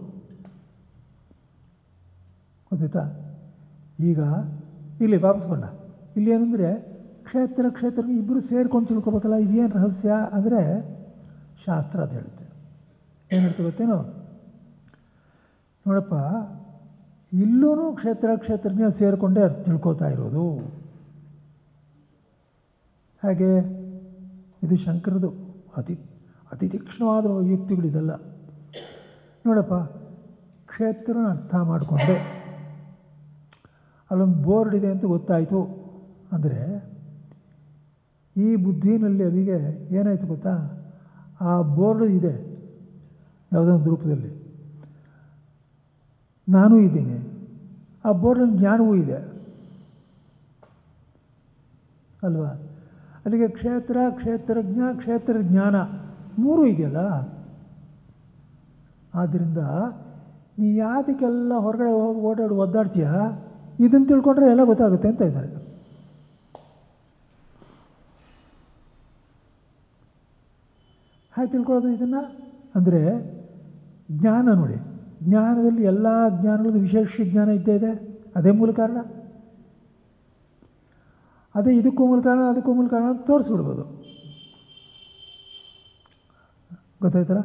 ಗೊತ್ತಾಯ್ತಾ ಈಗ ಇಲ್ಲಿ ವಾಪಸ್ ಬಂದ ಇಲ್ಲಿ ಏನಂದರೆ ಕ್ಷೇತ್ರ ಕ್ಷೇತ್ರ ಇಬ್ಬರು ಸೇರ್ಕೊಂಡು ತಿಳ್ಕೊಬೇಕಲ್ಲ ಇದೇನು ರಹಸ್ಯ ಅಂದರೆ ಶಾಸ್ತ್ರ ಅದು ಹೇಳುತ್ತೆ ಏನು ಹೇಳ್ತೀವಿ ಗೊತ್ತೇನೋ ನೋಡಪ್ಪ ಇಲ್ಲೂ ಕ್ಷೇತ್ರ ಕ್ಷೇತ್ರಜ್ಞ ಸೇರಿಕೊಂಡೇ ಅರ್ಥ ತಿಳ್ಕೊತಾ ಇರೋದು ಹಾಗೆ ಇದು ಶಂಕರದು ಅತಿ ಅತಿ ತೀಕ್ಷ್ಣವಾದ ಯುಕ್ತಿಗಳಿದೆಲ್ಲ ನೋಡಪ್ಪ ಕ್ಷೇತ್ರನ ಅರ್ಥ ಮಾಡಿಕೊಂಡೆ ಅಲ್ಲೊಂದು ಬೋರ್ಡ್ ಇದೆ ಅಂತ ಗೊತ್ತಾಯಿತು ಅಂದರೆ ಈ ಬುದ್ಧಿನಲ್ಲಿ ಅವಿಗೆ ಏನಾಯಿತು ಗೊತ್ತಾ ಆ ಬೋರ್ಡು ಇದೆ ಯಾವುದೋ ಒಂದು ರೂಪದಲ್ಲಿ ನಾನೂ ಇದ್ದೀನಿ ಆ ಬೋರ್ಡಿನ ಜ್ಞಾನವೂ ಇದೆ ಅಲ್ವಾ ಅಲ್ಲಿಗೆ ಕ್ಷೇತ್ರ ಕ್ಷೇತ್ರಜ್ಞ ಕ್ಷೇತ್ರ ಜ್ಞಾನ ಮೂರೂ ಇದೆಯಲ್ಲ ಆದ್ದರಿಂದ ನೀ ಯಾತಕ್ಕೆಲ್ಲ ಹೊರಗಡೆ ಹೋಗಿ ಓಡಾಡಿ ಒದ್ದಾಡ್ತೀಯ ಇದನ್ನು ತಿಳ್ಕೊಂಡ್ರೆ ಎಲ್ಲ ಗೊತ್ತಾಗುತ್ತೆ ಅಂತ ಇದ್ದಾರೆ ಹಾಗೆ ತಿಳ್ಕೊಳ್ಳೋದು ಇದನ್ನು ಅಂದರೆ ಜ್ಞಾನ ನೋಡಿ ಜ್ಞಾನದಲ್ಲಿ ಎಲ್ಲ ಜ್ಞಾನಗಳದ್ದು ವಿಶೇಷ ಜ್ಞಾನ ಇದ್ದೇ ಇದೆ ಅದೇ ಮೂಲ ಕಾರಣ ಅದೇ ಇದಕ್ಕೂ ಮೂಲ ಕಾರಣ ಅದಕ್ಕೂ ಮೂಲ ಕಾರಣ ಅಂತ ತೋರಿಸ್ಬಿಡ್ಬೋದು ಗೊತ್ತಾಯ್ತಲ್ಲ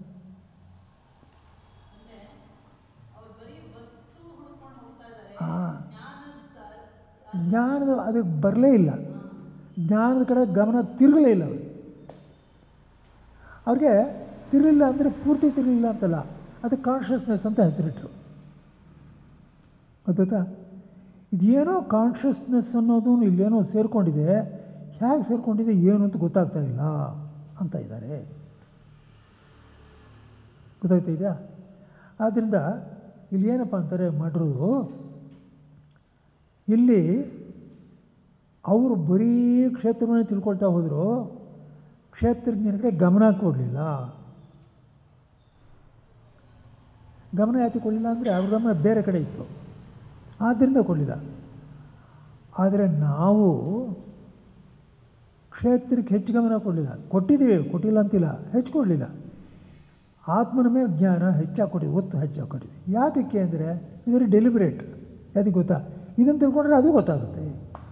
ಹಾಂ ಜ್ಞಾನದ ಅದಕ್ಕೆ ಬರಲೇ ಇಲ್ಲ ಜ್ಞಾನದ ಕಡೆ ಗಮನ ತಿರುಗಲೇ ಇಲ್ಲ ಅವ್ರಿಗೆ ಅವ್ರಿಗೆ ತಿರುಗಲಿಲ್ಲ ಅಂದರೆ ಪೂರ್ತಿ ತಿರುಗಲಿಲ್ಲ ಅಂತಲ್ಲ ಅದಕ್ಕೆ ಕಾನ್ಷಿಯಸ್ನೆಸ್ ಅಂತ ಹೆಸರಿಟ್ರು ಗೊತ್ತಾಯ್ತಾ ಇದೇನೋ ಕಾನ್ಷಿಯಸ್ನೆಸ್ ಅನ್ನೋದು ಇಲ್ಲೇನೋ ಸೇರಿಕೊಂಡಿದೆ ಹೇಗೆ ಸೇರಿಕೊಂಡಿದೆ ಏನು ಅಂತ ಗೊತ್ತಾಗ್ತಾ ಇಲ್ಲ ಅಂತ ಇದ್ದಾರೆ ಗೊತ್ತಾಗ್ತಾ ಇದೆಯಾ ಆದ್ದರಿಂದ ಇಲ್ಲಿ ಏನಪ್ಪ ಅಂತಾರೆ ಮಾಡಿರೋದು ಇಲ್ಲಿ ಅವರು ಬರೀ ಕ್ಷೇತ್ರವನ್ನೇ ತಿಳ್ಕೊಳ್ತಾ ಹೋದರು ಕ್ಷೇತ್ರಜ್ಞರ ಕಡೆ ಗಮನ ಕೊಡಲಿಲ್ಲ ಗಮನ ಯಾಕೆ ಕೊಡಲಿಲ್ಲ ಅಂದರೆ ಅವ್ರ ಗಮನ ಬೇರೆ ಕಡೆ ಇತ್ತು ಆದ್ದರಿಂದ ಕೊಡಲಿಲ್ಲ ಆದರೆ ನಾವು ಕ್ಷೇತ್ರಕ್ಕೆ ಹೆಚ್ಚು ಗಮನ ಕೊಡಲಿಲ್ಲ ಕೊಟ್ಟಿದ್ದೀವಿ ಕೊಟ್ಟಿಲ್ಲ ಅಂತಿಲ್ಲ ಹೆಚ್ಚು ಕೊಡಲಿಲ್ಲ ಆತ್ಮನ ಮೇಲೆ ಜ್ಞಾನ ಹೆಚ್ಚಾಗಿ ಕೊಟ್ಟಿದ್ವಿ ಒತ್ತು ಹೆಚ್ಚಾಗಿ ಕೊಟ್ಟಿದ್ವಿ ಯಾತಕ್ಕೆ ಅಂದರೆ ವೆರಿ ಡೆಲಿಬ್ರೇಟ್ ಯಾತಕ್ಕೆ ಗೊತ್ತಾ ಇದನ್ನು ತಿಳ್ಕೊಂಡ್ರೆ ಅದು ಗೊತ್ತಾಗುತ್ತೆ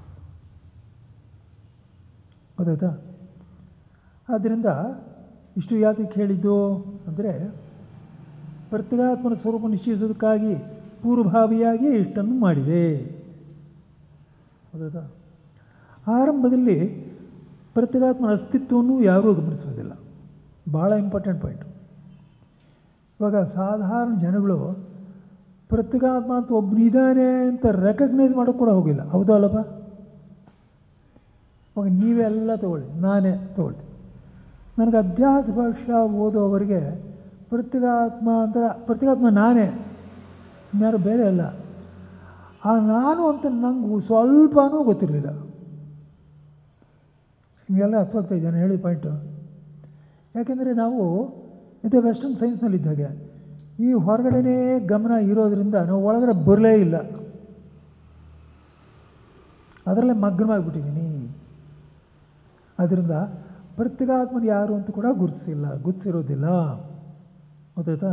ಗೊತ್ತಾಯ್ತಾ ಆದ್ದರಿಂದ ಇಷ್ಟು ಯಾತಕ್ಕೆ ಹೇಳಿದ್ದು ಅಂದರೆ ಪ್ರತ್ಯೇಗಾತ್ಮನ ಸ್ವರೂಪ ನಿಶ್ಚಯಿಸೋದಕ್ಕಾಗಿ ಪೂರ್ವಭಾವಿಯಾಗಿ ಇಷ್ಟನ್ನು ಮಾಡಿದೆ ಹೌದಾ ಆರಂಭದಲ್ಲಿ ಪ್ರತ್ಯೇಗಾತ್ಮನ ಅಸ್ತಿತ್ವವನ್ನು ಯಾರೂ ಗಮನಿಸೋದಿಲ್ಲ ಭಾಳ ಇಂಪಾರ್ಟೆಂಟ್ ಪಾಯಿಂಟ್ ಇವಾಗ ಸಾಧಾರಣ ಜನಗಳು ಪ್ರತ್ಯೇಗಾತ್ಮ ಅಂತ ಒಬ್ಬನಿದ್ದಾನೆ ಅಂತ ರೆಕಗ್ನೈಸ್ ಮಾಡೋಕ್ಕೆ ಕೂಡ ಹೋಗಿಲ್ಲ ಹೌದಾ ಅಲ್ಲಪ್ಪ ಇವಾಗ ನೀವೆಲ್ಲ ತಗೊಳ್ಳಿ ನಾನೇ ತಗೊಳ್ತೀನಿ ನನಗೆ ಅಧ್ಯಾಸ ಭಾಷಾ ಓದೋವರಿಗೆ ಪ್ರತ್ಯೇಗಾತ್ಮ ಅಂತ ಪ್ರತ್ಯೇಗಾತ್ಮ ನಾನೇ ಇನ್ಯಾರು ಬೇರೆ ಅಲ್ಲ ಆ ನಾನು ಅಂತ ನಂಗೆ ಸ್ವಲ್ಪನೂ ಗೊತ್ತಿರಲಿಲ್ಲ ನಿಮಗೆಲ್ಲ ಅರ್ಥವಾಗ್ತಾ ಇದೆ ನಾನು ಹೇಳಿದ ಪಾಯಿಂಟು ಯಾಕೆಂದರೆ ನಾವು ಇದು ವೆಸ್ಟರ್ನ್ ಸೈನ್ಸ್ನಲ್ಲಿದ್ದಾಗೆ ಈ ಹೊರಗಡೆನೇ ಗಮನ ಇರೋದ್ರಿಂದ ನಾವು ಒಳಗಡೆ ಬರಲೇ ಇಲ್ಲ ಅದರಲ್ಲೇ ಮಗ್ನವಾಗಿಬಿಟ್ಟಿದ್ದೀನಿ ಅದರಿಂದ ಪ್ರತ್ಯೇಗಾತ್ಮನ ಯಾರು ಅಂತ ಕೂಡ ಗುರುತಿಸಿಲ್ಲ ಗುರುತಿಸಿರೋದಿಲ್ಲ ಗೊತ್ತಾಯ್ತಾ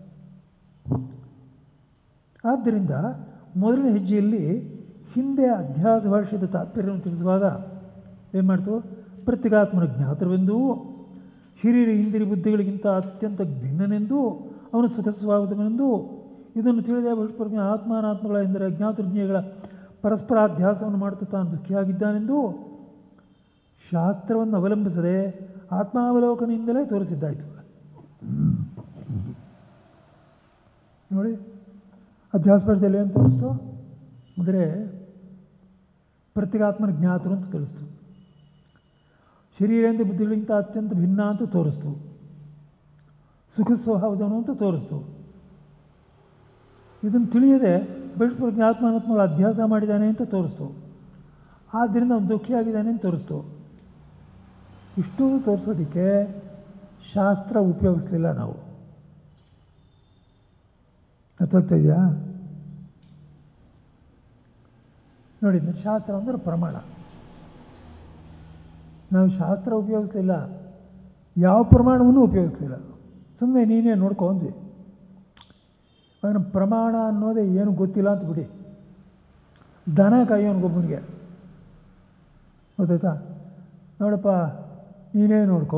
ಆದ್ದರಿಂದ ಮೊದಲನೇ ಹೆಜ್ಜೆಯಲ್ಲಿ ಹಿಂದೆ ಅಧ್ಯಾಸ ಭಾಷೆಯ ತಾತ್ಪರ್ಯವನ್ನು ತಿಳಿಸುವಾಗ ಏನು ಮಾಡ್ತು ಪ್ರತ್ಯೇಗಾತ್ಮನ ಜ್ಞಾತವೆಂದೂ ಹಿರಿಯರ ಇಂದಿರಿ ಬುದ್ಧಿಗಳಿಗಿಂತ ಅತ್ಯಂತ ಭಿನ್ನನೆಂದು ಅವನು ಸುಖ ಸ್ವಾಗತವೆಂದು ಇದನ್ನು ತಿಳಿದ ಪರಸ್ಪರ ಆತ್ಮಾನಾತ್ಮಗಳ ಎಂದರೆ ಜ್ಞಾತೃಜ್ಞೆಗಳ ಪರಸ್ಪರ ಅಧ್ಯಾಸವನ್ನು ಮಾಡುತ್ತಾ ತಾನು ದುಃಖಿಯಾಗಿದ್ದಾನೆಂದು ಶಾಸ್ತ್ರವನ್ನು ಅವಲಂಬಿಸದೆ ಆತ್ಮಾವಲೋಕನೆಯಿಂದಲೇ ತೋರಿಸಿದ್ದಾಯಿತು ನೋಡಿ ಅಧ್ಯಾಸ ಭಾಷೆಯಲ್ಲಿ ಏನು ತೋರಿಸ್ತು ಅಂದರೆ ಪ್ರತ್ಯೇಗಾತ್ಮನ ಜ್ಞಾತರು ಅಂತ ತಿಳಿಸ್ತು ಶರೀರೇಂದ್ರ ಬುದ್ಧಿಗಳಿಗಿಂತ ಅತ್ಯಂತ ಭಿನ್ನ ಅಂತ ತೋರಿಸ್ತು ಸುಖ ಸ್ವಭಾವದವನು ಅಂತ ತೋರಿಸ್ತು ಇದನ್ನು ತಿಳಿಯದೆ ಬಹಿಷ್ಪುರ ಜ್ಞಾತ್ಮಾನಾತ್ಮಗಳ ಅಭ್ಯಾಸ ಮಾಡಿದ್ದಾನೆ ಅಂತ ತೋರಿಸ್ತು ಆದ್ದರಿಂದ ಅವನು ದುಃಖಿಯಾಗಿದ್ದಾನೆ ಅಂತ ತೋರಿಸ್ತು ಇಷ್ಟು ತೋರಿಸೋದಕ್ಕೆ ಶಾಸ್ತ್ರ ಉಪಯೋಗಿಸ್ಲಿಲ್ಲ ನಾವು ಅರ್ಥಾಗ್ತಾ ಇದೆಯಾ ನೋಡಿ ಶಾಸ್ತ್ರ ಅಂದರೆ ಪ್ರಮಾಣ ನಾವು ಶಾಸ್ತ್ರ ಉಪಯೋಗಿಸ್ಲಿಲ್ಲ ಯಾವ ಪ್ರಮಾಣವನ್ನು ಉಪಯೋಗಿಸ್ಲಿಲ್ಲ ಸುಮ್ಮನೆ ನೀನೇ ನೋಡ್ಕೊಂಡ್ವಿ ಅವನ ಪ್ರಮಾಣ ಅನ್ನೋದೇ ಏನು ಗೊತ್ತಿಲ್ಲ ಅಂತ ಬಿಡಿ ದನ ಕಾಯೋನ್ಗೊಬ್ಬನಿಗೆ ಗೊತ್ತಾಯ್ತಾ ನೋಡಪ್ಪ ನೀನೇ ನೋಡ್ಕೋ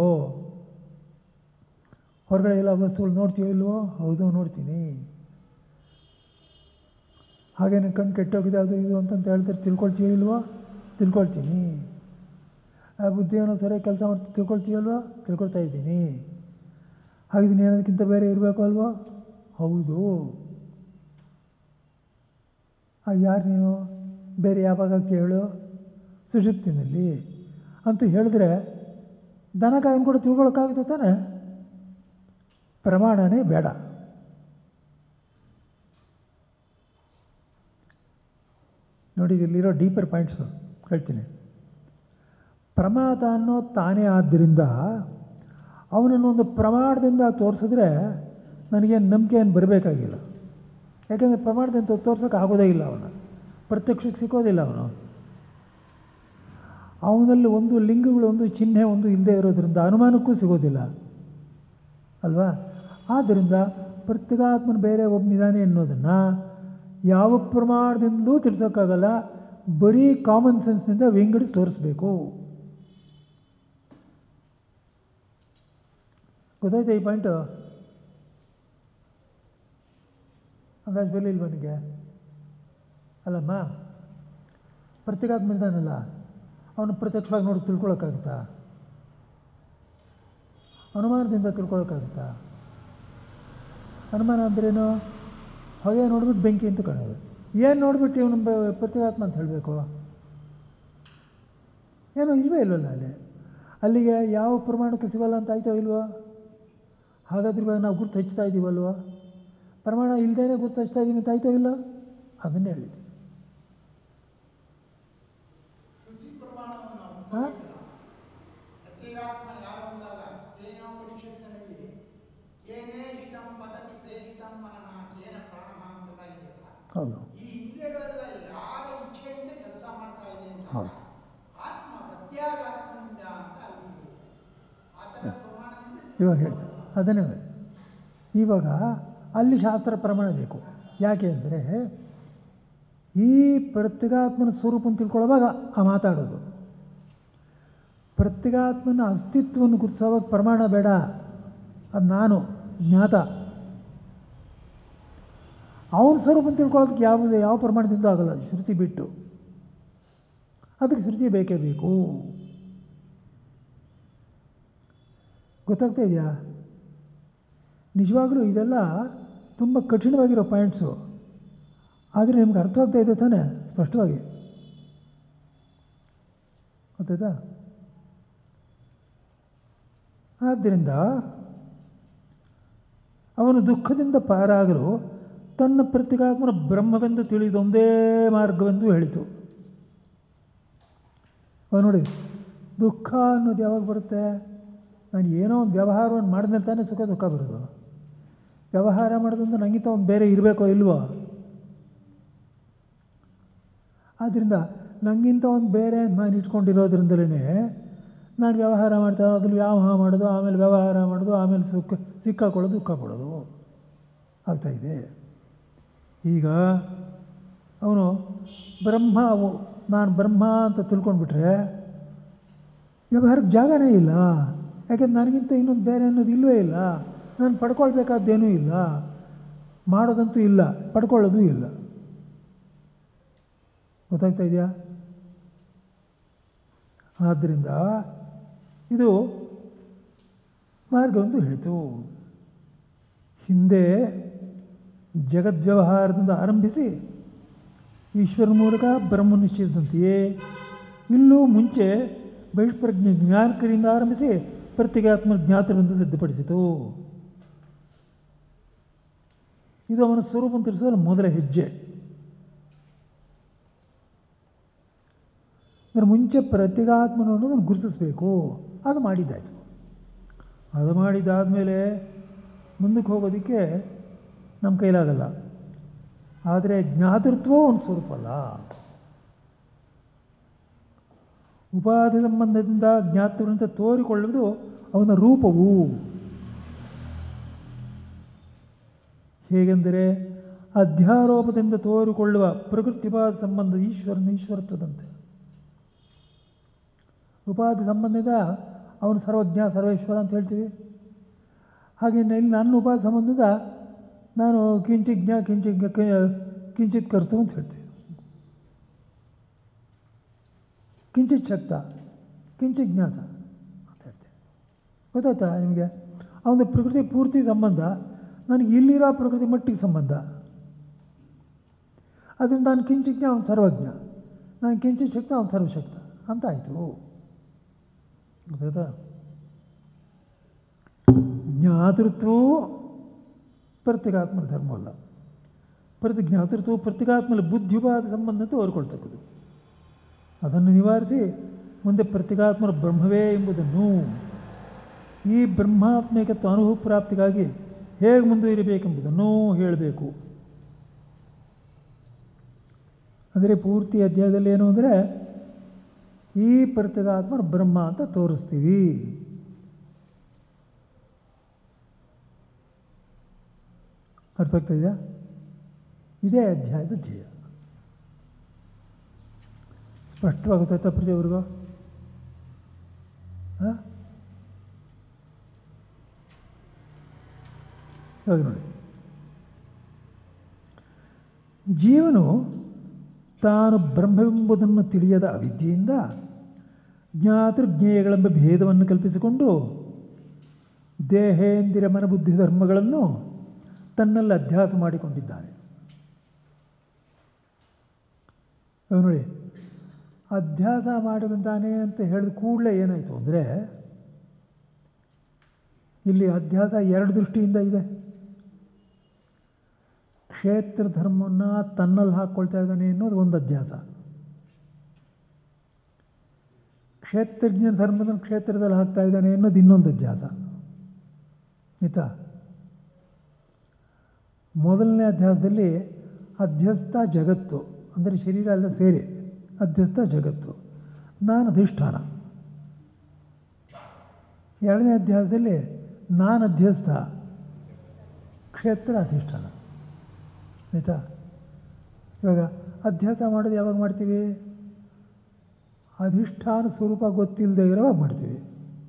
ಹೊರಗಡೆ ಎಲ್ಲ ವಸ್ತುಗಳು ನೋಡ್ತೀಯೋ ಇಲ್ವೋ ಹೌದು ನೋಡ್ತೀನಿ ಹಾಗೇನೆ ಕಣ್ಣು ಕೆಟ್ಟೋಗಿದೆ ಅದು ಇದು ಅಂತಂತ ಹೇಳ್ತಾರೆ ತಿಳ್ಕೊಳ್ತೀಯೋ ಇಲ್ವೋ ತಿಳ್ಕೊಳ್ತೀನಿ ಆ ಬುದ್ಧಿ ಏನೋ ಸರಿಯಾಗಿ ಕೆಲಸ ಮಾಡ್ತಾ ತಿಳ್ಕೊಳ್ತೀಯಲ್ವೋ ತಿಳ್ಕೊಳ್ತಾ ಇದ್ದೀನಿ ಹಾಗಿದ್ದೀನಿ ಏನೋದಕ್ಕಿಂತ ಬೇರೆ ಇರಬೇಕು ಅಲ್ವೋ ಹೌದು ಆ ಯಾರು ನೀನು ಬೇರೆ ಯಾವಾಗ ಹೇಳು ಸುಷುಪ್ತಿನಲ್ಲಿ ಅಂತ ಹೇಳಿದ್ರೆ ದನ ಕಾಯಂ ಕೂಡ ತಿಳ್ಕೊಳಕ್ಕಾಗುತ್ತೆ ತಾನೆ ಪ್ರಮಾಣನೇ ಬೇಡ ನೋಡಿ ಇಲ್ಲಿರೋ ಡೀಪರ್ ಪಾಯಿಂಟ್ಸು ಹೇಳ್ತೀನಿ ಪ್ರಮಾದ ಅನ್ನೋ ತಾನೇ ಆದ್ದರಿಂದ ಅವನನ್ನು ಒಂದು ಪ್ರಮಾಣದಿಂದ ತೋರಿಸಿದ್ರೆ ನನಗೇನು ನಂಬಿಕೆ ಏನು ಬರಬೇಕಾಗಿಲ್ಲ ಯಾಕೆಂದರೆ ಪ್ರಮಾಣದಿಂದ ತೋರ್ಸೋಕೆ ಆಗೋದೇ ಇಲ್ಲ ಅವನು ಪ್ರತ್ಯಕ್ಷಕ್ಕೆ ಸಿಕ್ಕೋದಿಲ್ಲ ಅವನು ಅವನಲ್ಲಿ ಒಂದು ಲಿಂಗಗಳು ಒಂದು ಚಿಹ್ನೆ ಒಂದು ಇಲ್ಲದೆ ಇರೋದ್ರಿಂದ ಅನುಮಾನಕ್ಕೂ ಸಿಗೋದಿಲ್ಲ ಅಲ್ವಾ ಆದ್ದರಿಂದ ಪ್ರತ್ಯೇಗಾತ್ಮನ ಬೇರೆ ಒಬ್ಬನಿದ್ದಾನೆ ಅನ್ನೋದನ್ನು ಯಾವ ಪ್ರಮಾಣದಿಂದಲೂ ತಿಳಿಸೋಕ್ಕಾಗಲ್ಲ ಬರೀ ಕಾಮನ್ ಸೆನ್ಸ್ನಿಂದ ವಿಂಗಡಿಸಿ ತೋರಿಸ್ಬೇಕು ಗೊತ್ತಾಯ್ತಾ ಈ ಪಾಯಿಂಟು ಅಂದಾಜು ಬರಲಿಲ್ಲ ನನಗೆ ಅಲ್ಲಮ್ಮ ಪ್ರತ್ಯೇಕಾತ್ಮ ಇದ್ದಾನಲ್ಲ ಅವನು ಪ್ರತ್ಯಕ್ಷವಾಗಿ ನೋಡಿ ತಿಳ್ಕೊಳಕ್ಕಾಗುತ್ತಾ ಅನುಮಾನದಿಂದ ತಿಳ್ಕೊಳಕ್ಕಾಗುತ್ತಾ ಅನುಮಾನ ಅಂದ್ರೇನು ಹೊಗೆ ನೋಡ್ಬಿಟ್ಟು ಬೆಂಕಿ ಅಂತ ಕಾಣೋದು ಏನು ನೋಡ್ಬಿಟ್ಟು ಇವನು ಪ್ರತ್ಯೇಕಾತ್ಮ ಅಂತ ಹೇಳಬೇಕು ಏನೋ ಇಲ್ವೇ ಇಲ್ವಲ್ಲ ಅಲ್ಲಿ ಅಲ್ಲಿಗೆ ಯಾವ ಪ್ರಮಾಣಕ್ಕೂ ಸಿಗಲ್ಲ ಅಂತ ಆಯ್ತೋ ಇಲ್ವೋ ಹಾಗಾದ್ರೆ ಇವಾಗ ನಾವು ಗುರ್ತು ಹಚ್ತಾ ಇದ್ದೀವಲ್ವ ಪ್ರಮಾಣ ಇಲ್ಲದೇ ಗುರ್ತು ಹಚ್ತಾ ಇದ್ದೀವಿ ಅಂತ ಆಯ್ತೋ ಇಲ್ಲ ಅದನ್ನೇ ಹೇಳಿದ್ದೆ ಶ್ರುತಿ ಪ್ರಮಾಣವನ್ನು ನಾವು ಹಾಂ ಪ್ರತ್ಯೇಗಾತ್ಮ ಯಾರು ಅಂದಾಗ ಏನೋ ಪರಿಷತ್ತಿನಲ್ಲಿ ಏನೇ ಇಷ್ಟಂ ಪದತಿ ಪ್ರೇರಿತಂ ಮನಃ ಕೇನ ಪ್ರಾಣ ಅಂತೆಲ್ಲ ಇದೆಯಲ್ಲ ಹೌದು ಈ ಇಂದ್ರಿಯಗಳೆಲ್ಲ ಯಾರ ಇಚ್ಛೆಯಿಂದ ಕೆಲಸ ಮಾಡ್ತಾ ಇದೆ ಅಂತ ಹೌದು. ಆತ್ಮ ಪ್ರತ್ಯಾಗಾತ್ಮನಿಂದ ಅಂತ ಅಲ್ಲಿ ಆತನ ಪ್ರಮಾಣದಿಂದ ಇವಾಗ ಹೇಳ್ತಾರೆ ಅದನ್ನೇ ಹೇಳಿ. ಇವಾಗ ಅಲ್ಲಿ ಶಾಸ್ತ್ರ ಪ್ರಮಾಣ ಬೇಕು ಯಾಕೆ ಅಂದರೆ ಈ ಪ್ರತ್ಯೇಗಾತ್ಮನ ಸ್ವರೂಪವನ್ನು ತಿಳ್ಕೊಳ್ಳೋವಾಗ ಆ ಮಾತಾಡೋದು ಪ್ರತ್ಯೇಗಾತ್ಮನ ಅಸ್ತಿತ್ವವನ್ನು ಗುರುತಿಸೋವಾಗ ಪ್ರಮಾಣ ಬೇಡ ಅದು ನಾನು ಜ್ಞಾತ ಅವನ ಸ್ವರೂಪ ತಿಳ್ಕೊಳ್ಳೋದಕ್ಕೆ ಯಾವುದೇ ಯಾವ ಪ್ರಮಾಣದಿಂದ ಆಗಲ್ಲ ಶ್ರುತಿ ಬಿಟ್ಟು ಅದಕ್ಕೆ ಶ್ರುತಿ ಬೇಕೇ ಬೇಕು ಗೊತ್ತಾಗ್ತಾ ಇದೆಯಾ ನಿಜವಾಗಲೂ ಇದೆಲ್ಲ ತುಂಬ ಕಠಿಣವಾಗಿರೋ ಪಾಯಿಂಟ್ಸು ಆದರೆ ನಿಮ್ಗೆ ಅರ್ಥವಾಗ್ತಾ ಇದೆ ತಾನೇ ಸ್ಪಷ್ಟವಾಗಿ ಗೊತ್ತಾಯ್ತಾ ಆದ್ದರಿಂದ ಅವನು ದುಃಖದಿಂದ ಪಾರಾಗಲು ತನ್ನ ಪ್ರತಿಕಾತ್ಮನ ಬ್ರಹ್ಮವೆಂದು ತಿಳಿದೊಂದೇ ಮಾರ್ಗವೆಂದು ಹೇಳಿತು ಅವಾಗ ನೋಡಿ ದುಃಖ ಅನ್ನೋದು ಯಾವಾಗ ಬರುತ್ತೆ ನಾನು ಏನೋ ಒಂದು ವ್ಯವಹಾರವನ್ನು ಮಾಡಿದ್ಮೇಲೆ ತಾನೇ ಸುಖ ದುಃಖ ಬರೋದು ವ್ಯವಹಾರ ಮಾಡೋದಂದ್ರೆ ನನಗಿಂತ ಒಂದು ಬೇರೆ ಇರಬೇಕೋ ಇಲ್ವೋ ಆದ್ದರಿಂದ ನನಗಿಂತ ಒಂದು ಬೇರೆ ನಾನು ಇಟ್ಕೊಂಡಿರೋದ್ರಿಂದಲೇ ನಾನು ವ್ಯವಹಾರ ಮಾಡ್ತಾ ಅದ್ರಲ್ಲಿ ವ್ಯಾಮೋಹ ಮಾಡೋದು ಆಮೇಲೆ ವ್ಯವಹಾರ ಮಾಡೋದು ಆಮೇಲೆ ಸುಖ ಸಿಕ್ಕಾಕೊಳ್ಳೋದು ದುಃಖ ಪಡೋದು ಆಗ್ತಾಯಿದೆ ಈಗ ಅವನು ಬ್ರಹ್ಮ ಅವು- ನಾನು ಬ್ರಹ್ಮ ಅಂತ ತಿಳ್ಕೊಂಡ್ಬಿಟ್ರೆ ವ್ಯವಹಾರಕ್ಕೆ ಜಾಗನೇ ಇಲ್ಲ ಯಾಕೆಂದ್ರೆ ನನಗಿಂತ ಇನ್ನೊಂದು ಬೇರೆ ಅನ್ನೋದು ಇಲ್ಲವೇ ಇಲ್ಲ ನಾನು ಪಡ್ಕೊಳ್ಬೇಕಾದ್ದೇನೂ ಇಲ್ಲ ಮಾಡೋದಂತೂ ಇಲ್ಲ ಪಡ್ಕೊಳ್ಳೋದು ಇಲ್ಲ ಗೊತ್ತಾಗ್ತಾ ಇದೆಯಾ ಆದ್ದರಿಂದ ಇದು ಮಾರ್ಗವೊಂದು ಹೇಳಿತು ಹಿಂದೆ ಜಗದ್ವ್ಯವಹಾರದಿಂದ ಆರಂಭಿಸಿ ಈಶ್ವರ ಮೂಲಕ ಬ್ರಹ್ಮ ನಿಶ್ಚಯಿಸಿದಂತೆಯೇ ಇಲ್ಲೂ ಮುಂಚೆ ಬಹಿಷ್ಪ್ರಜ್ಞೆ ಜ್ಞಾನಕರಿಂದ ಆರಂಭಿಸಿ ಪ್ರತ್ಯೇಗಾತ್ಮ ಜ್ಞಾತರಿಂದ ಸಿದ್ಧಪಡಿಸಿತು ಇದು ಅವನ ಸ್ವರೂಪ ತಿಳಿಸಲು ಮೊದಲ ಹೆಜ್ಜೆ ಅಂದರೆ ಮುಂಚೆ ಪ್ರತ್ಯೇಗಾತ್ಮನ ಅನ್ನೋದನ್ನು ಗುರುತಿಸಬೇಕು ಅದು ಮಾಡಿದ್ದಾಯಿತು ಅದು ಮಾಡಿದ್ದಾದಮೇಲೆ ಮುಂದಕ್ಕೆ ಹೋಗೋದಕ್ಕೆ ನಮ್ಮ ಕೈಲಾಗಲ್ಲ ಆದರೆ ಜ್ಞಾತೃತ್ವ ಒಂದು ಸ್ವರೂಪ ಅಲ್ಲ ಉಪಾಧಿ ಸಂಬಂಧದಿಂದ ಜ್ಞಾತೃವಂತೆ ತೋರಿಕೊಳ್ಳುವುದು ಅವನ ರೂಪವು ಹೇಗೆಂದರೆ ಅಧ್ಯಾರೋಪದಿಂದ ತೋರಿಕೊಳ್ಳುವ ಪ್ರಕೃತಿಪಾದ ಸಂಬಂಧ ಈಶ್ವರನ ಈಶ್ವರತ್ವದಂತೆ ಉಪಾಧಿ ಸಂಬಂಧದ ಅವನು ಸರ್ವಜ್ಞ ಸರ್ವೇಶ್ವರ ಅಂತ ಹೇಳ್ತೀವಿ ಹಾಗೆ ಇಲ್ಲಿ ನನ್ನ ಉಪಾಧಿ ಸಂಬಂಧದ ನಾನು ಕಿಂಚಿಜ್ಞ ಕಿಂಚಿತ್ ಕಿಂಚಿತ್ ಕರ್ತು ಅಂತ ಹೇಳ್ತೀವಿ ಕಿಂಚಿತ್ ಶಕ್ತ ಕಿಂಚಿತ್ ಜ್ಞಾತ ಅಂತ ಹೇಳ್ತೇವೆ ಗೊತ್ತಾಯ್ತಾ ನಿಮಗೆ ಅವನ ಪ್ರಕೃತಿ ಪೂರ್ತಿ ಸಂಬಂಧ ನನಗೆ ಇಲ್ಲಿರೋ ಪ್ರಕೃತಿ ಮಟ್ಟಿಗೆ ಸಂಬಂಧ ಅದರಿಂದ ನಾನು ಕಿಂಚಿಜ್ಞ ಅವನು ಸರ್ವಜ್ಞ ನಾನು ಕಿಂಚಿತ್ ಶಕ್ತ ಅವನು ಸರ್ವಶಕ್ತ ಅಂತ ಆಯಿತು ಗೊತ್ತಾಯ್ತಾ ಜ್ಞಾತೃತ್ವವು ಪ್ರತ್ಯೇಗಾತ್ಮನ ಧರ್ಮವಲ್ಲ ಪ್ರತಿ ಜ್ಞಾತೃತ್ವ ಪ್ರತ್ಯೇಗಾತ್ಮನ ಬುದ್ಧಿವಾದ ಸಂಬಂಧ ತೋರಿಕೊಳ್ತಕ್ಕದ್ದು ಅದನ್ನು ನಿವಾರಿಸಿ ಮುಂದೆ ಪ್ರತ್ಯೇಗಾತ್ಮನ ಬ್ರಹ್ಮವೇ ಎಂಬುದನ್ನು ಈ ಬ್ರಹ್ಮಾತ್ಮಿಕತ್ವ ಅನುಭವ ಪ್ರಾಪ್ತಿಗಾಗಿ ಹೇಗೆ ಮುಂದುವರಿಬೇಕೆಂಬುದನ್ನು ಹೇಳಬೇಕು ಅಂದರೆ ಪೂರ್ತಿ ಅಧ್ಯಾಯದಲ್ಲಿ ಏನು ಅಂದರೆ ಈ ಪ್ರತ್ಯೇಗಾತ್ಮನ ಬ್ರಹ್ಮ ಅಂತ ತೋರಿಸ್ತೀವಿ ಅರ್ಥ ಆಗ್ತಾ ಇದೆಯಾ ಇದೇ ಅಧ್ಯಾಯದ ಧ್ಯೇಯ ಸ್ಪಷ್ಟವಾಗುತ್ತಾ ಪ್ರತಿಯೊಬ್ಬರಿಗೂ ಹಾಂ ಇವಾಗ ನೋಡಿ ಜೀವನು ತಾನು ಬ್ರಹ್ಮವೆಂಬುದನ್ನು ತಿಳಿಯದ ಅವಿದ್ಯೆಯಿಂದ ಜ್ಞಾತೃಜ್ಞೇಯಗಳೆಂಬ ಭೇದವನ್ನು ಕಲ್ಪಿಸಿಕೊಂಡು ದೇಹೇಂದಿರ ಮನಬುದ್ಧಿ ಧರ್ಮಗಳನ್ನು ತನ್ನಲ್ಲಿ ಅಧ್ಯಾಸ ಮಾಡಿಕೊಂಡಿದ್ದಾನೆ ಇವಾಗ ನೋಡಿ ಅಧ್ಯಾಸ ಮಾಡಿದ್ದಾನೆ ಅಂತ ಹೇಳಿದ ಕೂಡಲೇ ಏನಾಯಿತು ಅಂದರೆ ಇಲ್ಲಿ ಅಧ್ಯಾಸ ಎರಡು ದೃಷ್ಟಿಯಿಂದ ಇದೆ ಕ್ಷೇತ್ರ ಧರ್ಮವನ್ನು ತನ್ನಲ್ಲಿ ಹಾಕ್ಕೊಳ್ತಾ ಇದ್ದಾನೆ ಅನ್ನೋದು ಒಂದು ಅಧ್ಯಾಸ ಕ್ಷೇತ್ರಜ್ಞ ಧರ್ಮದ ಕ್ಷೇತ್ರದಲ್ಲಿ ಹಾಕ್ತಾ ಇದ್ದಾನೆ ಅನ್ನೋದು ಇನ್ನೊಂದು ಅಧ್ಯಾಸ ಆಯಿತಾ ಮೊದಲನೇ ಅಧ್ಯಾಸದಲ್ಲಿ ಅಧ್ಯಸ್ಥ ಜಗತ್ತು ಅಂದರೆ ಶರೀರ ಎಲ್ಲ ಸೇರಿ ಅಧ್ಯಸ್ಥ ಜಗತ್ತು ನಾನು ಅಧಿಷ್ಠಾನ ಎರಡನೇ ಅಧ್ಯಾಸದಲ್ಲಿ ನಾನು ಅಧ್ಯಸ್ಥ ಕ್ಷೇತ್ರ ಅಧಿಷ್ಠಾನ ಆಯಿತಾ ಇವಾಗ ಅಧ್ಯಾಸ ಮಾಡೋದು ಯಾವಾಗ ಮಾಡ್ತೀವಿ ಅಧಿಷ್ಠಾನ ಸ್ವರೂಪ ಗೊತ್ತಿಲ್ಲದೆ ಇರೋವಾಗ ಮಾಡ್ತೀವಿ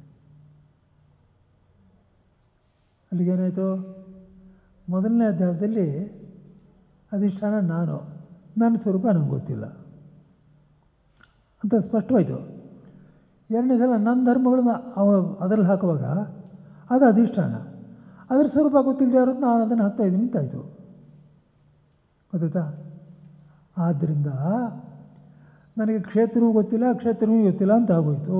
ಅಲ್ಲಿಗೇನಾಯಿತು ಮೊದಲನೇ ಅಧ್ಯಾಸದಲ್ಲಿ ಅಧಿಷ್ಠಾನ ನಾನು ನನ್ನ ಸ್ವರೂಪ ನನಗೆ ಗೊತ್ತಿಲ್ಲ ಅಂತ ಸ್ಪಷ್ಟವಾಯಿತು ಎರಡನೇ ಸಲ ನನ್ನ ಧರ್ಮಗಳನ್ನ ಅವ ಅದರಲ್ಲಿ ಹಾಕುವಾಗ ಅದು ಅಧಿಷ್ಠಾನ ಅದರ ಸ್ವರೂಪ ಗೊತ್ತಿಲ್ಲದೆ ಇರೋದು ನಾನು ಅದನ್ನು ಹಾಕ್ತಾಯಿದ್ದೀನಿ ಅಂತಾಯಿತು ಗೊತ್ತಾಯ್ತಾ ಆದ್ದರಿಂದ ನನಗೆ ಕ್ಷೇತ್ರವೂ ಗೊತ್ತಿಲ್ಲ ಕ್ಷೇತ್ರವೂ ಗೊತ್ತಿಲ್ಲ ಅಂತ ಆಗೋಯ್ತು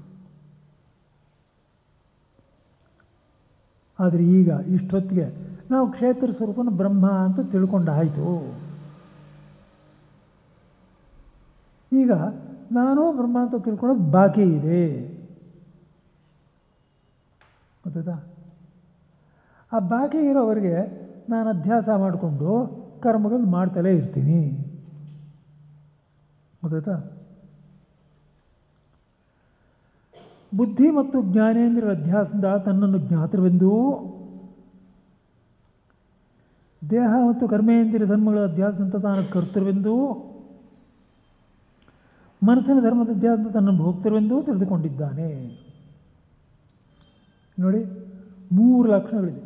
ಆದರೆ ಈಗ ಇಷ್ಟೊತ್ತಿಗೆ ನಾವು ಕ್ಷೇತ್ರ ಸ್ವರೂಪನ ಬ್ರಹ್ಮ ಅಂತ ತಿಳ್ಕೊಂಡಾಯಿತು ಈಗ ನಾನು ಬ್ರಹ್ಮ ಅಂತ ತಿಳ್ಕೊಳ್ಳೋದು ಬಾಕಿ ಇದೆ ಗೊತ್ತಾಯ್ತಾ ಆ ಬಾಕಿ ಇರೋವರೆಗೆ ನಾನು ಅಧ್ಯಾಸ ಮಾಡಿಕೊಂಡು ಕರ್ಮಗಳನ್ನು ಮಾಡ್ತಲೇ ಇರ್ತೀನಿ ಗೊತ್ತಾಯ್ತಾ ಬುದ್ಧಿ ಮತ್ತು ಜ್ಞಾನೇಂದ್ರ ಅಧ್ಯಾಸದಿಂದ ತನ್ನನ್ನು ಜ್ಞಾತೃವೆಂದೂ ದೇಹ ಮತ್ತು ಕರ್ಮೇಂದ್ರಿಯ ಧರ್ಮಗಳ ಅಧ್ಯಾಸದಿಂದ ತಾನು ಕರ್ತೃವೆಂದೂ ಮನಸ್ಸಿನ ಧರ್ಮದ ಅಧ್ಯಾಸದಿಂದ ತನ್ನನ್ನು ಭೋಕ್ತೃವೆಂದೂ ತಿಳಿದುಕೊಂಡಿದ್ದಾನೆ ನೋಡಿ ಮೂರು ಲಕ್ಷಣಗಳಿದೆ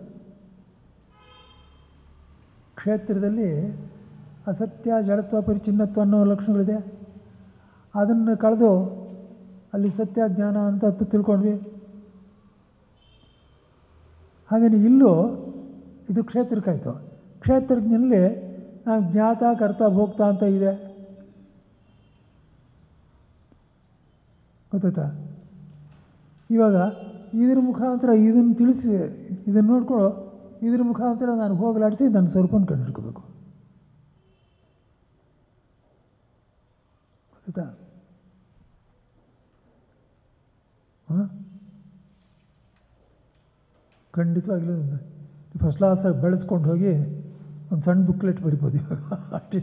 ಕ್ಷೇತ್ರದಲ್ಲಿ ಅಸತ್ಯ ಜಡತ್ವ ಪರಿಚಿನ್ನತ್ವ ಅನ್ನೋ ಲಕ್ಷಣಗಳಿದೆ ಅದನ್ನು ಕಳೆದು ಅಲ್ಲಿ ಸತ್ಯ ಜ್ಞಾನ ಅಂತ ಹತ್ತು ತಿಳ್ಕೊಂಡ್ವಿ ಹಾಗೆಯೇ ಇಲ್ಲೂ ಇದು ಕ್ಷೇತ್ರಕ್ಕಾಯಿತು ಕ್ಷೇತ್ರಜ್ಞನಲ್ಲಿ ನಾವು ಜ್ಞಾತ ಕರ್ತ ಭೋಕ್ತ ಅಂತ ಇದೆ ಗೊತ್ತಾಯ್ತಾ ಇವಾಗ ಇದ್ರ ಮುಖಾಂತರ ಇದನ್ನು ತಿಳಿಸಿ ಇದನ್ನು ನೋಡ್ಕೊಂಡು ಇದ್ರ ಮುಖಾಂತರ ನಾನು ಹೋಗಲಾಡಿಸಿ ನನ್ನ ಸ್ವರೂಪನ ಕಂಡುಹಿಡ್ಕೋಬೇಕು ಗೊತ್ತಾಯ್ತಾ ಹಾಂ ಖಂಡಿತವಾಗ್ಲೂ ಫಸ್ಟ್ ಕ್ಲಾಸಾಗಿ ಬೆಳೆಸ್ಕೊಂಡು ಹೋಗಿ ಒಂದು ಸಣ್ಣ ಬುಕ್ಲೆಟ್ ಬರಿಬೋದು ಇವಾಗ ಅಷ್ಟೇ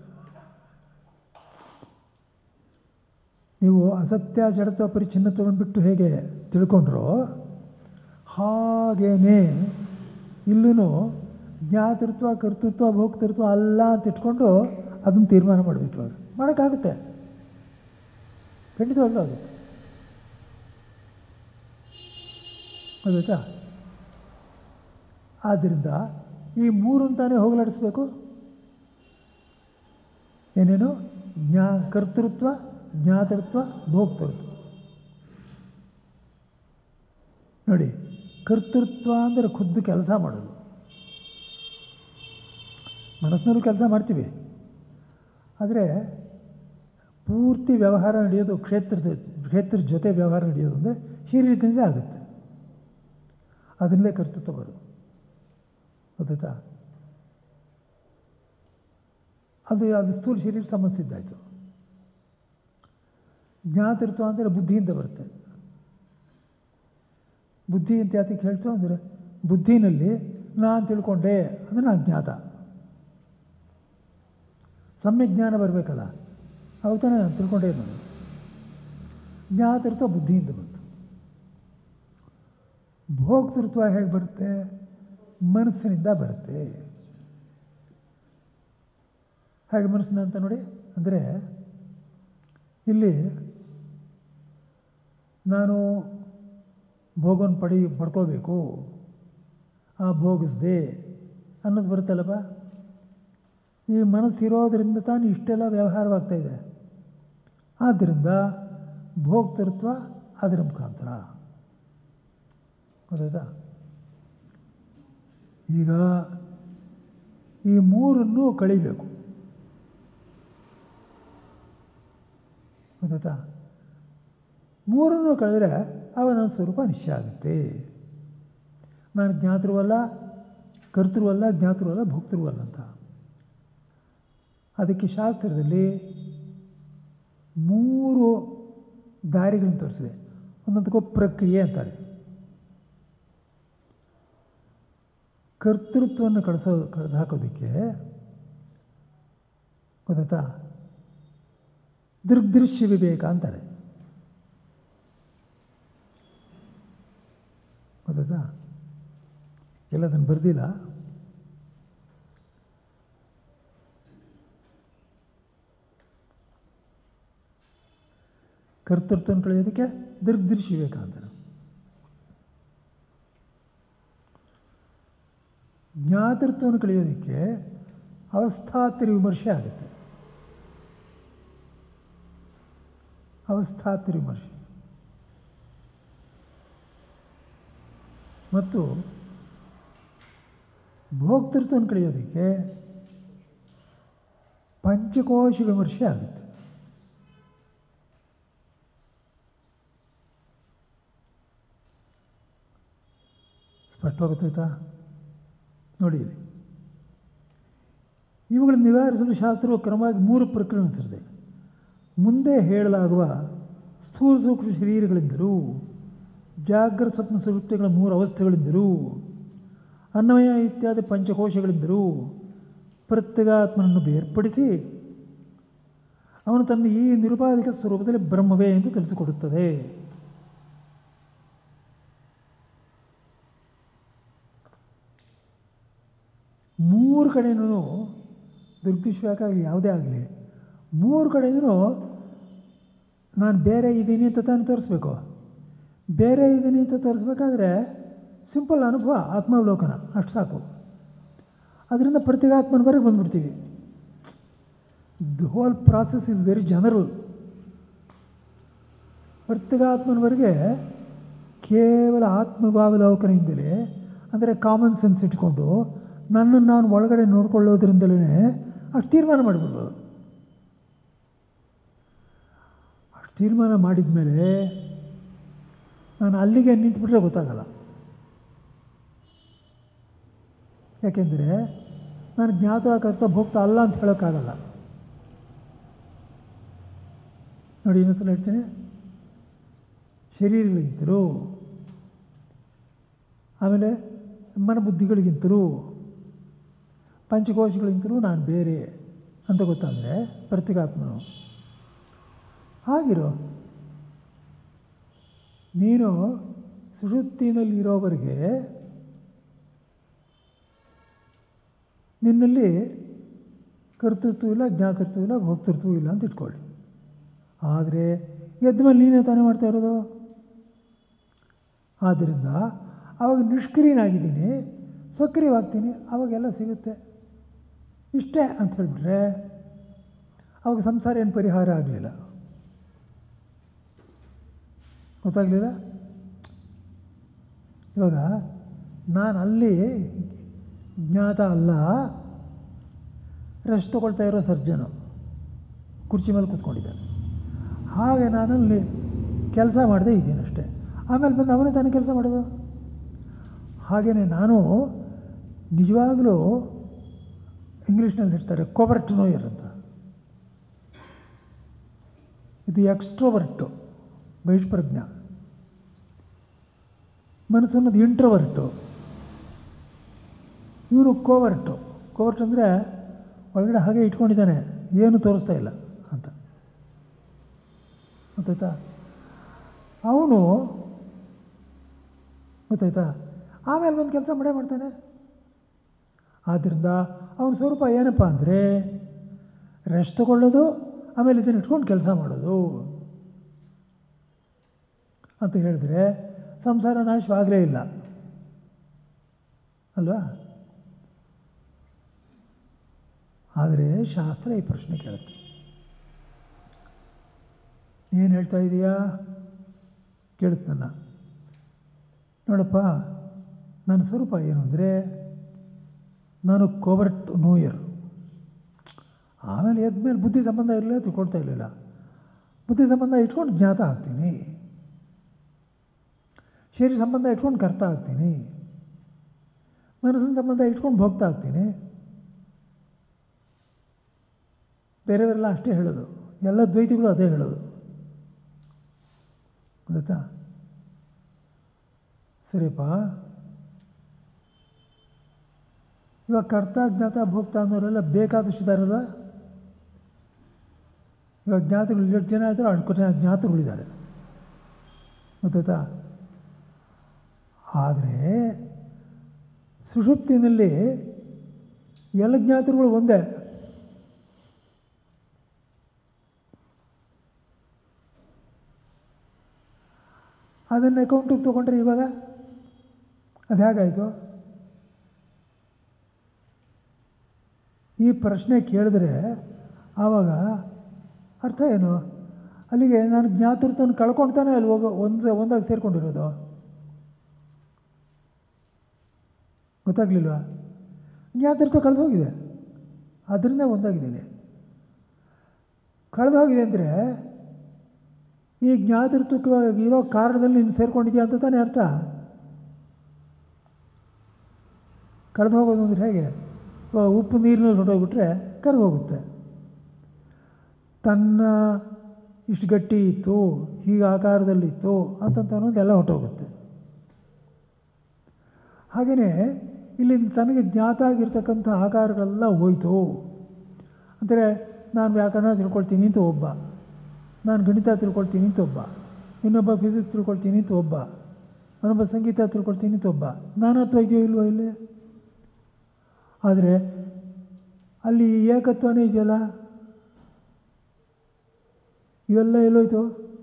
ನೀವು ಅಸತ್ಯ ಜಡತ್ವ ಪರಿಚ್ಛಿನ್ನತ್ವವನ್ನು ಬಿಟ್ಟು ಹೇಗೆ ತಿಳ್ಕೊಂಡ್ರೋ ಹಾಗೇನೆ ಇಲ್ಲೂ ಜ್ಞಾತೃತ್ವ ಕರ್ತೃತ್ವ ಭೋಕ್ತೃತ್ವ ಅಲ್ಲ ಅಂತ ಇಟ್ಕೊಂಡು ಅದನ್ನು ತೀರ್ಮಾನ ಮಾಡಬೇಕು ಇವಾಗ ಮಾಡೋಕ್ಕಾಗುತ್ತೆ ಖಂಡಿತವಾಗ್ಲೂ ಆಗುತ್ತೆ ಗೊತ್ತಾಯ್ತಾ ಆದ್ದರಿಂದ ಈ ಮೂರಂತಾನೆ ಹೋಗಲಾಡಿಸ್ಬೇಕು ಏನೇನು ಜ್ಞಾ ಕರ್ತೃತ್ವ ಜ್ಞಾತೃತ್ವ ಭೋಕ್ತೃತ್ವ ನೋಡಿ ಕರ್ತೃತ್ವ ಅಂದರೆ ಖುದ್ದು ಕೆಲಸ ಮಾಡೋದು ಮನಸ್ಸಿನಲ್ಲೂ ಕೆಲಸ ಮಾಡ್ತೀವಿ ಆದರೆ ಪೂರ್ತಿ ವ್ಯವಹಾರ ನಡೆಯೋದು ಕ್ಷೇತ್ರದ ಕ್ಷೇತ್ರದ ಜೊತೆ ವ್ಯವಹಾರ ನಡೆಯೋದು ಅಂದರೆ ಶರೀರದಿಂದ ಆಗುತ್ತೆ ಅದರಲ್ಲೇ ಕರ್ತೃತ್ವ ಬರೋದು ಗೊತ್ತಾಯ್ತಾ ಅದು ಅದು ಸ್ಥೂಲ ಶರೀರ ಸಂಬಂಧಿಸಿದ್ದಾಯಿತು ಜ್ಞಾತೃತ್ವ ಅಂದರೆ ಬುದ್ಧಿಯಿಂದ ಬರುತ್ತೆ ಬುದ್ಧಿ ಅಂತ ಯಾತಕ್ಕೆ ಹೇಳ್ತು ಅಂದರೆ ಬುದ್ಧಿನಲ್ಲಿ ನಾನು ತಿಳ್ಕೊಂಡೆ ಅಂದರೆ ನಾನು ಜ್ಞಾತ ಸಮ್ಯಕ್ ಜ್ಞಾನ ಬರಬೇಕಲ್ಲ ಅವಾಗ ತಾನೇ ನಾನು ತಿಳ್ಕೊಂಡೇ ನಾನು ಜ್ಞಾತೃತ್ವ ಬುದ್ಧಿಯಿಂದ ಬಂತು ಭೋಕ್ತೃತ್ವ ಹೇಗೆ ಬರುತ್ತೆ ಮನಸ್ಸಿನಿಂದ ಬರುತ್ತೆ ಹಾಗೆ ಮನಸ್ಸಿನ ಅಂತ ನೋಡಿ ಅಂದರೆ ಇಲ್ಲಿ ನಾನು ಭೋಗನ ಪಡಿ ಪಡ್ಕೋಬೇಕು ಆ ಭೋಗಿಸ್ದೆ ಅನ್ನೋದು ಬರುತ್ತಲ್ಲಪ್ಪ ಈ ಮನಸ್ಸಿರೋದ್ರಿಂದ ತಾನು ಇಷ್ಟೆಲ್ಲ ವ್ಯವಹಾರವಾಗ್ತಾ ಇದೆ ಆದ್ದರಿಂದ ಭೋಕ್ತೃತ್ವ ಅದರ ಮುಖಾಂತರ ಗೊತ್ತಾಯ್ತಾ ಈಗ ಈ ಮೂರನ್ನು ಕಳಿಬೇಕು ಗೊತ್ತಾಯ್ತಾ ಮೂರನ್ನು ಕಳೆದರೆ ಅವನ ಸ್ವರೂಪ ನಿಶ್ಚಯ ಆಗುತ್ತೆ ನಾನು ಜ್ಞಾತೃವಲ್ಲ ಕರ್ತೃವಲ್ಲ ಜ್ಞಾತೃವಲ್ಲ ಭೋಕ್ತೃವಲ್ಲ ಅಂತ ಅದಕ್ಕೆ ಶಾಸ್ತ್ರದಲ್ಲಿ ಮೂರು ದಾರಿಗಳನ್ನು ತೋರಿಸಿದೆ ಒಂದೊಂದಕ್ಕೂ ಪ್ರಕ್ರಿಯೆ ಅಂತಾರೆ ಕರ್ತೃತ್ವವನ್ನು ಕಳಿಸೋ ಕಳೆದು ಹಾಕೋದಕ್ಕೆ ಗೊತ್ತಾಯ್ತಾ ದೃಗ್ದೃಶ್ಯ ವಿವೇಕ ಅಂತಾರೆ ಗೊತ್ತಾಯ್ತಾ ಎಲ್ಲದನ್ನು ಬರೆದಿಲ್ಲ ಕರ್ತೃತ್ವವನ್ನು ಕಳೆಯೋದಕ್ಕೆ ದೃಗ್ದೃಶ್ಯ ವಿವೇಕ ಅಂತಾರೆ ಜ್ಞಾತೃತ್ವವನ್ನು ಕಳೆಯೋದಕ್ಕೆ ಅವಸ್ಥಾತ್ರಿ ವಿಮರ್ಶೆ ಆಗುತ್ತೆ ಅವಸ್ಥಾತ್ರಿ ವಿಮರ್ಶೆ ಮತ್ತು ಭೋಕ್ತೃತ್ವವನ್ನು ಕಳೆಯೋದಕ್ಕೆ ಪಂಚಕೋಶ ವಿಮರ್ಶೆ ಆಗುತ್ತೆ ಸ್ಪಷ್ಟವಾಗುತ್ತಾಯ್ತಾ ನೋಡಿ ಇಲ್ಲಿ ಇವುಗಳನ್ನು ನಿವಾರಿಸಲು ಶಾಸ್ತ್ರವು ಕ್ರಮವಾಗಿ ಮೂರು ಪ್ರಕರಣ ಅನುಸರಿಸಿದೆ ಮುಂದೆ ಹೇಳಲಾಗುವ ಸ್ಥೂಲ ಸೂಕ್ಷ್ಮ ಶರೀರಗಳಿಂದಲೂ ಜಾಗ್ರ ಸ್ವಪ್ನ ಸುಷುಪ್ತಿಗಳ ಮೂರು ಅವಸ್ಥೆಗಳಿಂದಲೂ ಅನ್ನಮಯ ಇತ್ಯಾದಿ ಪಂಚಕೋಶಗಳಿಂದಲೂ ಪ್ರತ್ಯಗಾತ್ಮನನ್ನು ಬೇರ್ಪಡಿಸಿ ಅವನು ತನ್ನ ಈ ನಿರುಪಾಧಿಕ ಸ್ವರೂಪದಲ್ಲಿ ಬ್ರಹ್ಮವೇ ಎಂದು ತಿಳಿಸಿಕೊಡುತ್ತದೆ ಮೂರು ಕಡೆಯೂ ದುರ್ದಿಶ್ವಾಕ ಆಗಲಿ ಯಾವುದೇ ಆಗಲಿ ಮೂರು ಕಡೆಯೂ ನಾನು ಬೇರೆ ಇದ್ದೀನಿ ಅಂತ ತಾನು ತೋರಿಸ್ಬೇಕು ಬೇರೆ ಇದ್ದೀನಿ ಅಂತ ತೋರಿಸ್ಬೇಕಾದ್ರೆ ಸಿಂಪಲ್ ಅನುಭವ ಆತ್ಮಾವಲೋಕನ ಅಷ್ಟು ಸಾಕು ಅದರಿಂದ ಪ್ರತಿಗಾತ್ಮನವರೆಗೆ ಬಂದ್ಬಿಡ್ತೀವಿ the whole process is very general ಪ್ರತ್ಯಗಾತ್ಮನವರೆಗೆ ಕೇವಲ ಆತ್ಮಭಾವಲೋಕನೆಯಿಂದಲೇ ಅಂದರೆ ಕಾಮನ್ ಸೆನ್ಸ್ ಇಟ್ಕೊಂಡು ನನ್ನನ್ನು ನಾನು ಒಳಗಡೆ ನೋಡ್ಕೊಳ್ಳೋದ್ರಿಂದಲೇ ಅಷ್ಟು ತೀರ್ಮಾನ ಮಾಡಿಬಿಡ್ಬೋದು ಅಷ್ಟು ತೀರ್ಮಾನ ಮಾಡಿದ ಮೇಲೆ ನಾನು ಅಲ್ಲಿಗೆ ನಿಂತುಬಿಟ್ರೆ ಗೊತ್ತಾಗಲ್ಲ ಯಾಕೆಂದರೆ ನಾನು ಜ್ಞಾತಕರ್ತ ಭೋಗ್ತಾ ಅಲ್ಲ ಅಂತ ಹೇಳೋಕ್ಕಾಗಲ್ಲ ನೋಡಿ ಇನ್ನೊಂದ್ಸಲ ಹೇಳ್ತೀನಿ ಶರೀರಗಳಿಗಿಂತಲೂ ಆಮೇಲೆ ಮನಬುದ್ಧಿಗಳಿಗಿಂತಲೂ ಪಂಚಕೋಶಗಳಿಗಿಂತಲೂ ನಾನು ಬೇರೆ ಅಂತ ಗೊತ್ತಾದರೆ ಪ್ರತ್ಯೇಕಾತ್ಮನು ಹಾಗಿರೋ ನೀನು ಸುಷುಪ್ತಿನಲ್ಲಿರೋವರೆಗೆ ನಿನ್ನಲ್ಲಿ ಕರ್ತೃತ್ವ ಇಲ್ಲ ಜ್ಞಾತೃತ್ವ ಇಲ್ಲ ಭೋಕ್ತೃತ್ವ ಇಲ್ಲ ಅಂತ ಇಟ್ಕೊಳ್ಳಿ ಆದರೆ ಎದ್ದ ಮೇಲೆ ನೀನೇ ತಾನೇ ಮಾಡ್ತಾ ಇರೋದು ಆದ್ದರಿಂದ ಆವಾಗ ನಿಷ್ಕ್ರಿಯನಾಗಿದ್ದೀನಿ ಸಕ್ರಿಯವಾಗ್ತೀನಿ ಆವಾಗೆಲ್ಲ ಸಿಗುತ್ತೆ ಇಷ್ಟೇ ಅಂತ ಹೇಳಿಬಿಟ್ರೆ ಅವಾಗ ಸಂಸಾರ ಏನು ಪರಿಹಾರ ಆಗಲಿಲ್ಲ ಗೊತ್ತಾಗಲಿಲ್ಲ ಇವಾಗ ನಾನು ಅಲ್ಲಿ ಜ್ಞಾತ ಅಲ್ಲ ರೆಸ್ಟ್ ತೊಗೊಳ್ತಾ ಇರೋ ಸರ್ಜನು ಕುರ್ಚಿ ಮೇಲೆ ಕೂತ್ಕೊಂಡಿದ್ದಾನೆ ಹಾಗೆ ನಾನಲ್ಲಿ ಕೆಲಸ ಮಾಡದೇ ಇದ್ದೀನಿ ಅಷ್ಟೇ ಆಮೇಲೆ ಬಂದು ಅವನೇ ತಾನೇ ಕೆಲಸ ಮಾಡೋದು ಹಾಗೆಯೇ ನಾನು ನಿಜವಾಗಲೂ ಇಂಗ್ಲೀಷ್ನಲ್ಲಿ ಹೇಳ್ತಾರೆ ಕೊಬರ್ಟ್ ನೋಯರ್ ಅಂತ ಇದು ಎಕ್ಸ್ಟ್ರೋವರ್ಟು ಬಹಿಷ್ಪ್ರಜ್ಞ ಮನಸ್ಸು ಅನ್ನೋದು ಇಂಟ್ರೋವರ್ಟು ಇವನು ಕೋವರ್ಟು ಕೋವರ್ಟ್ ಅಂದರೆ ಒಳಗಡೆ ಹಾಗೆ ಇಟ್ಕೊಂಡಿದ್ದಾನೆ ಏನು ತೋರಿಸ್ತಾ ಇಲ್ಲ ಅಂತ ಗೊತ್ತಾಯ್ತಾ ಅವನು ಗೊತ್ತಾಯ್ತಾ ಆಮೇಲೆ ಒಂದು ಕೆಲಸ ಮಾಡೇ ಮಾಡ್ತಾನೆ ಆದ್ದರಿಂದ ಅವನ ಸ್ವರೂಪ ಏನಪ್ಪ ಅಂದರೆ ರೆಸ್ಟ್ ತಗೊಳ್ಳೋದು ಆಮೇಲೆ ಇದನ್ನು ಇಟ್ಕೊಂಡು ಕೆಲಸ ಮಾಡೋದು ಅಂತ ಹೇಳಿದ್ರೆ ಸಂಸಾರ ನಾಶವಾಗಲೇ ಇಲ್ಲ ಅಲ್ವಾ ಆದರೆ ಶಾಸ್ತ್ರ ಈ ಪ್ರಶ್ನೆ ಕೇಳುತ್ತೆ ಏನು ಹೇಳ್ತಾ ಇದೀಯಾ ಕೇಳುತ್ತೆ ನನ್ನ ನೋಡಪ್ಪ ನನ್ನ ಸ್ವರೂಪ ಏನು ಅಂದರೆ ನಾನು ಕೋಬರ್ಟ್ ನೋಯರ್ ಆಮೇಲೆ ಎದ್ಮೇಲೆ ಬುದ್ಧಿ ಸಂಬಂಧ ಇರಲಿಲ್ಲ ತಿಳ್ಕೊಳ್ತಾ ಇರಲಿಲ್ಲ ಬುದ್ಧಿ ಸಂಬಂಧ ಇಟ್ಕೊಂಡು ಜ್ಞಾತ ಆಗ್ತೀನಿ ಶರೀರ ಸಂಬಂಧ ಇಟ್ಕೊಂಡು ಕರ್ತ ಆಗ್ತೀನಿ ಮನಸ್ಸಿನ ಸಂಬಂಧ ಇಟ್ಕೊಂಡು ಭೋಗ್ತಾ ಆಗ್ತೀನಿ ಬೇರೆಯವರೆಲ್ಲ ಅಷ್ಟೇ ಹೇಳೋದು ಎಲ್ಲ ದ್ವೈತಿಗಳು ಅದೇ ಹೇಳೋದು ಗೊತ್ತಾ ಸರಿಯಪ್ಪ ಇವಾಗ ಕರ್ತ ಜ್ಞಾತ ಭೋಕ್ತ ಅನ್ನೋರೆಲ್ಲ ಬೇಕಾದಷ್ಟಿದಾರಲ್ಲ ಇವಾಗ ಜ್ಞಾತಗಳು ಎಷ್ಟು ಜನ ಇದ್ದಾರೆ ಅಷ್ಟು ಜನ ಜ್ಞಾತಗಳಿದ್ದಾರೆ ಗೊತ್ತಾಯ್ತಾ ಆದರೆ ಸುಷುಪ್ತಿನಲ್ಲಿ ಎಲ್ಲ ಜ್ಞಾತರುಗಳು ಒಂದೇ ಅದನ್ನು ಅಕೌಂಟಿಗೆ ತೊಗೊಂಡ್ರೆ ಇವಾಗ ಅದು ಹೇಗಾಯಿತು ಈ ಪ್ರಶ್ನೆ ಕೇಳಿದ್ರೆ ಆವಾಗ ಅರ್ಥ ಏನು ಅಲ್ಲಿಗೆ ನಾನು ಜ್ಞಾತೃತ್ವವನ್ನು ಕಳ್ಕೊಳ್ತಾನೆ ಅಲ್ಲಿ ಹೋಗೋ ಒಂದು ಒಂದಾಗಿ ಸೇರಿಕೊಂಡಿರೋದು ಗೊತ್ತಾಗಲಿಲ್ವಾ ಜ್ಞಾತೃತ್ವ ಕಳೆದು ಹೋಗಿದೆ ಅದರಿಂದ ಒಂದಾಗಿದ್ದೀನಿ ಕಳೆದು ಹೋಗಿದೆ ಅಂದರೆ ಈ ಜ್ಞಾತೃತ್ವಕ್ಕೆ ಇರೋ ಕಾರಣದಲ್ಲಿ ನೀನು ಸೇರ್ಕೊಂಡಿದ್ಯಾ ಅಂತ ತಾನೇ ಅರ್ಥ ಕಳೆದು ಹೋಗೋದು ಅಂದರೆ ಹೇಗೆ ಇವಾಗ ಉಪ್ಪು ನೀರಿನಲ್ಲಿ ಹೊರಟೋಗ್ಬಿಟ್ರೆ ಕರಗೋಗುತ್ತೆ ತನ್ನ ಇಷ್ಟು ಗಟ್ಟಿ ಇತ್ತು ಹೀಗೆ ಆಕಾರದಲ್ಲಿತ್ತು ಅಂತಂತ ಅನ್ನೋದು ಎಲ್ಲ ಹೊರಟೋಗುತ್ತೆ ಹಾಗೆಯೇ ಇಲ್ಲಿ ತನಗೆ ಜ್ಞಾತ ಆಗಿರ್ತಕ್ಕಂಥ ಆಕಾರಗಳೆಲ್ಲ ಹೋಯಿತು ಅಂದರೆ ನಾನು ವ್ಯಾಕರಣ ತಿಳ್ಕೊಳ್ತೀನಿ ಅಂತ ಒಬ್ಬ ನಾನು ಗಣಿತ ತಿಳ್ಕೊಳ್ತೀನಿ ಅಂತ ಒಬ್ಬ ಇನ್ನೊಬ್ಬ ಫಿಸಿಕ್ಸ್ ತಿಳ್ಕೊಳ್ತೀನಿ ಅಂತ ಒಬ್ಬ ಇನ್ನೊಬ್ಬ ಸಂಗೀತ ತಿಳ್ಕೊಳ್ತೀನಿ ಅಂತ ಒಬ್ಬ ನಾನತ್ವ ಇದೆಯೋ ಇಲ್ವೋ ಇಲ್ಲಿ ಆದರೆ ಅಲ್ಲಿ ಏಕತ್ವನೇ ಇದೆಯಲ್ಲ ಇವೆಲ್ಲ ಎಲ್ಲೋಯ್ತು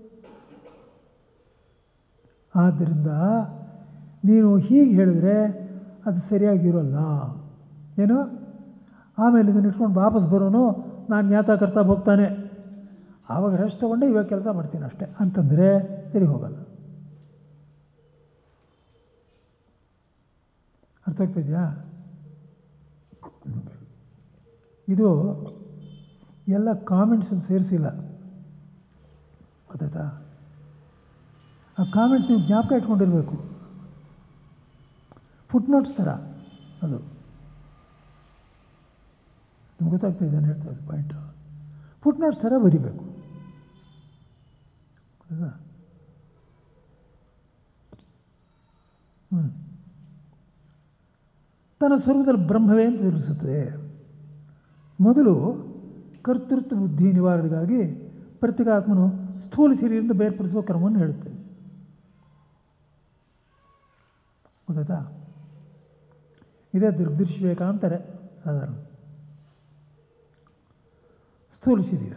ಆದ್ದರಿಂದ ನೀನು ಹೀಗೆ ಹೇಳಿದ್ರೆ ಅದು ಸರಿಯಾಗಿರೋಲ್ಲ ಏನು ಆಮೇಲೆ ಇದನ್ನು ಇಟ್ಕೊಂಡು ವಾಪಸ್ ಬರೋನು ನಾನು ಜ್ಞಾತ ಕರ್ತಾ ಹೋಗ್ತಾನೆ ಆವಾಗ ರೆಸ್ಟ್ ತೊಗೊಂಡೆ ಇವಾಗ ಕೆಲಸ ಮಾಡ್ತೀನಿ ಅಷ್ಟೇ ಅಂತಂದರೆ ಸರಿ ಹೋಗಲ್ಲ ಅರ್ಥ ಆಗ್ತಿದೆಯಾ ಇದು ಎಲ್ಲ ಕಾಮೆಂಟ್ಸನ್ನು ಸೇರಿಸಿಲ್ಲ ಗೊತ್ತಾಯ್ತಾ ಆ ಕಾಮೆಂಟ್ಸ್ ನೀವು ಜ್ಞಾಪಕ ಇಟ್ಕೊಂಡಿರಬೇಕು ಫುಟ್ ನೋಟ್ಸ್ ಥರ ಅದು ನಿಮ್ಗೆ ಗೊತ್ತಾಗ್ತಾ ಇದೆ ಹೇಳ್ತಾ ಇದ್ದು ಪಾಯಿಂಟು ಫುಟ್ ನೋಟ್ಸ್ ಥರ ಬರಿಬೇಕು ಹೌದಾ ಹ್ಞೂ ತನ್ನ ಸ್ವರ್ಗದಲ್ಲಿ ಬ್ರಹ್ಮವೇ ಅಂತ ತಿಳಿಸುತ್ತದೆ ಮೊದಲು ಕರ್ತೃತ್ವ ಬುದ್ಧಿ ನಿವಾರಣೆಗಾಗಿ ಪ್ರತ್ಯೇಕಾತ್ಮನು ಸ್ಥೂಲ ಶರೀರದಿಂದ ಬೇರ್ಪಡಿಸುವ ಕ್ರಮವನ್ನು ಹೇಳುತ್ತೇವೆ ಗೊತ್ತಾಯ್ತಾ ಇದೇ ದುರ್ದೃಶ್ಯವೇಕ ಅಂತಾರೆ ಸಾಧಾರಣ ಸ್ಥೂಲ ಶರೀರ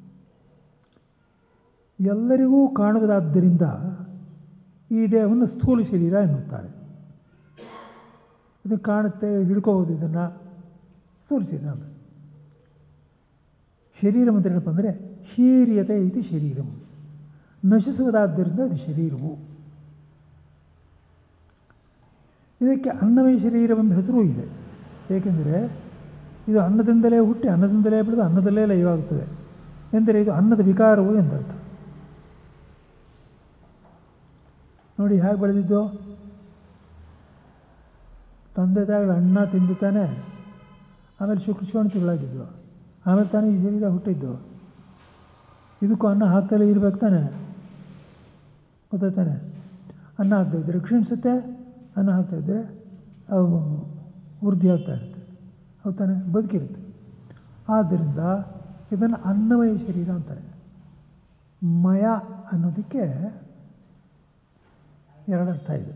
ಎಲ್ಲರಿಗೂ ಕಾಣುವುದಾದ್ದರಿಂದ ಈ ದೇಹವನ್ನು ಸ್ಥೂಲ ಶರೀರ ಎನ್ನುತ್ತಾರೆ ಇದು ಕಾಣುತ್ತೆ ಹಿಡ್ಕೋಬೋದು ಇದನ್ನು ಸ್ಥೂಲ ಶರೀರ ಅಂತ ಶರೀರಂ ಅಂತ ಏನಪ್ಪ ಅಂದರೆ ಹೀರ್ಯತೆ ಇದು ಶರೀರಂ ನಶಿಸುವುದಾದ್ದರಿಂದ ಇದು ಶರೀರವು ಇದಕ್ಕೆ ಅನ್ನಮಯ ಶರೀರವೆಂಬ ಹೆಸರೂ ಇದೆ ಏಕೆಂದರೆ ಇದು ಅನ್ನದಿಂದಲೇ ಹುಟ್ಟಿ ಅನ್ನದಿಂದಲೇ ಬೆಳೆದು ಅನ್ನದಲ್ಲೇ ಲಯವಾಗುತ್ತದೆ ಎಂದರೆ ಇದು ಅನ್ನದ ವಿಕಾರವು ಎಂದರ್ಥ ನೋಡಿ ಹೇಗೆ ಬೆಳೆದಿದ್ದು ತಂದೆ ತಾಯಿಗಳು ಅನ್ನ ತಿಂದು ತಾನೆ ಆಮೇಲೆ ಶುಕ್ರ ಶೋಣಿಕೆಗಳಾಗಿದ್ದು ಆಮೇಲೆ ತಾನೇ ಈ ಶರೀರ ಹುಟ್ಟಿದ್ದು ಇದಕ್ಕೂ ಅನ್ನ ಹಾಕ್ತಲೇ ಇರ್ಬೇಕು ತಾನೆ ಗೊತ್ತಾಯ್ತಾನೆ ಅನ್ನ ಹಾಕ್ತಾಯಿದ್ರೆ ಕ್ಷೀಣಿಸುತ್ತೆ ಅನ್ನ ಹಾಕ್ತಾಯಿದ್ರೆ ಅವು ವೃದ್ಧಿ ಆಗ್ತಾ ಇರುತ್ತೆ ಹೌದು ತಾನೆ ಬದುಕಿರುತ್ತೆ ಆದ್ದರಿಂದ ಇದನ್ನು ಅನ್ನಮಯ ಶರೀರ ಅಂತಾರೆ ಮಯ ಅನ್ನೋದಕ್ಕೆ ಎರಡರ್ಥ ಇದೆ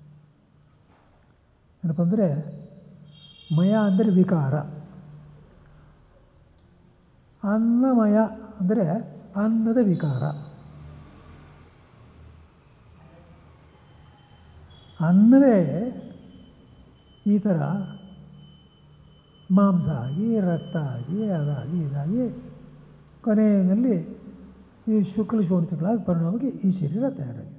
ಏನಪ್ಪ ಅಂದರೆ ಮಯ ಅಂದರೆ ವಿಕಾರ ಅನ್ನಮಯ ಅಂದರೆ ಅನ್ನದ ವಿಕಾರ ಅನ್ನವೇ ಈ ಥರ ಮಾಂಸ ಆಗಿ ರಕ್ತ ಆಗಿ ಅದಾಗಿ ಇದಾಗಿ ಕೊನೆಯಲ್ಲಿ ಈ ಶುಕ್ಲ ಶೋಣಿತಗಳಾಗಿ ಪರಿಣಾಮವಾಗಿ ಈ ಶರೀರ ತಯಾರಾಗಿದೆ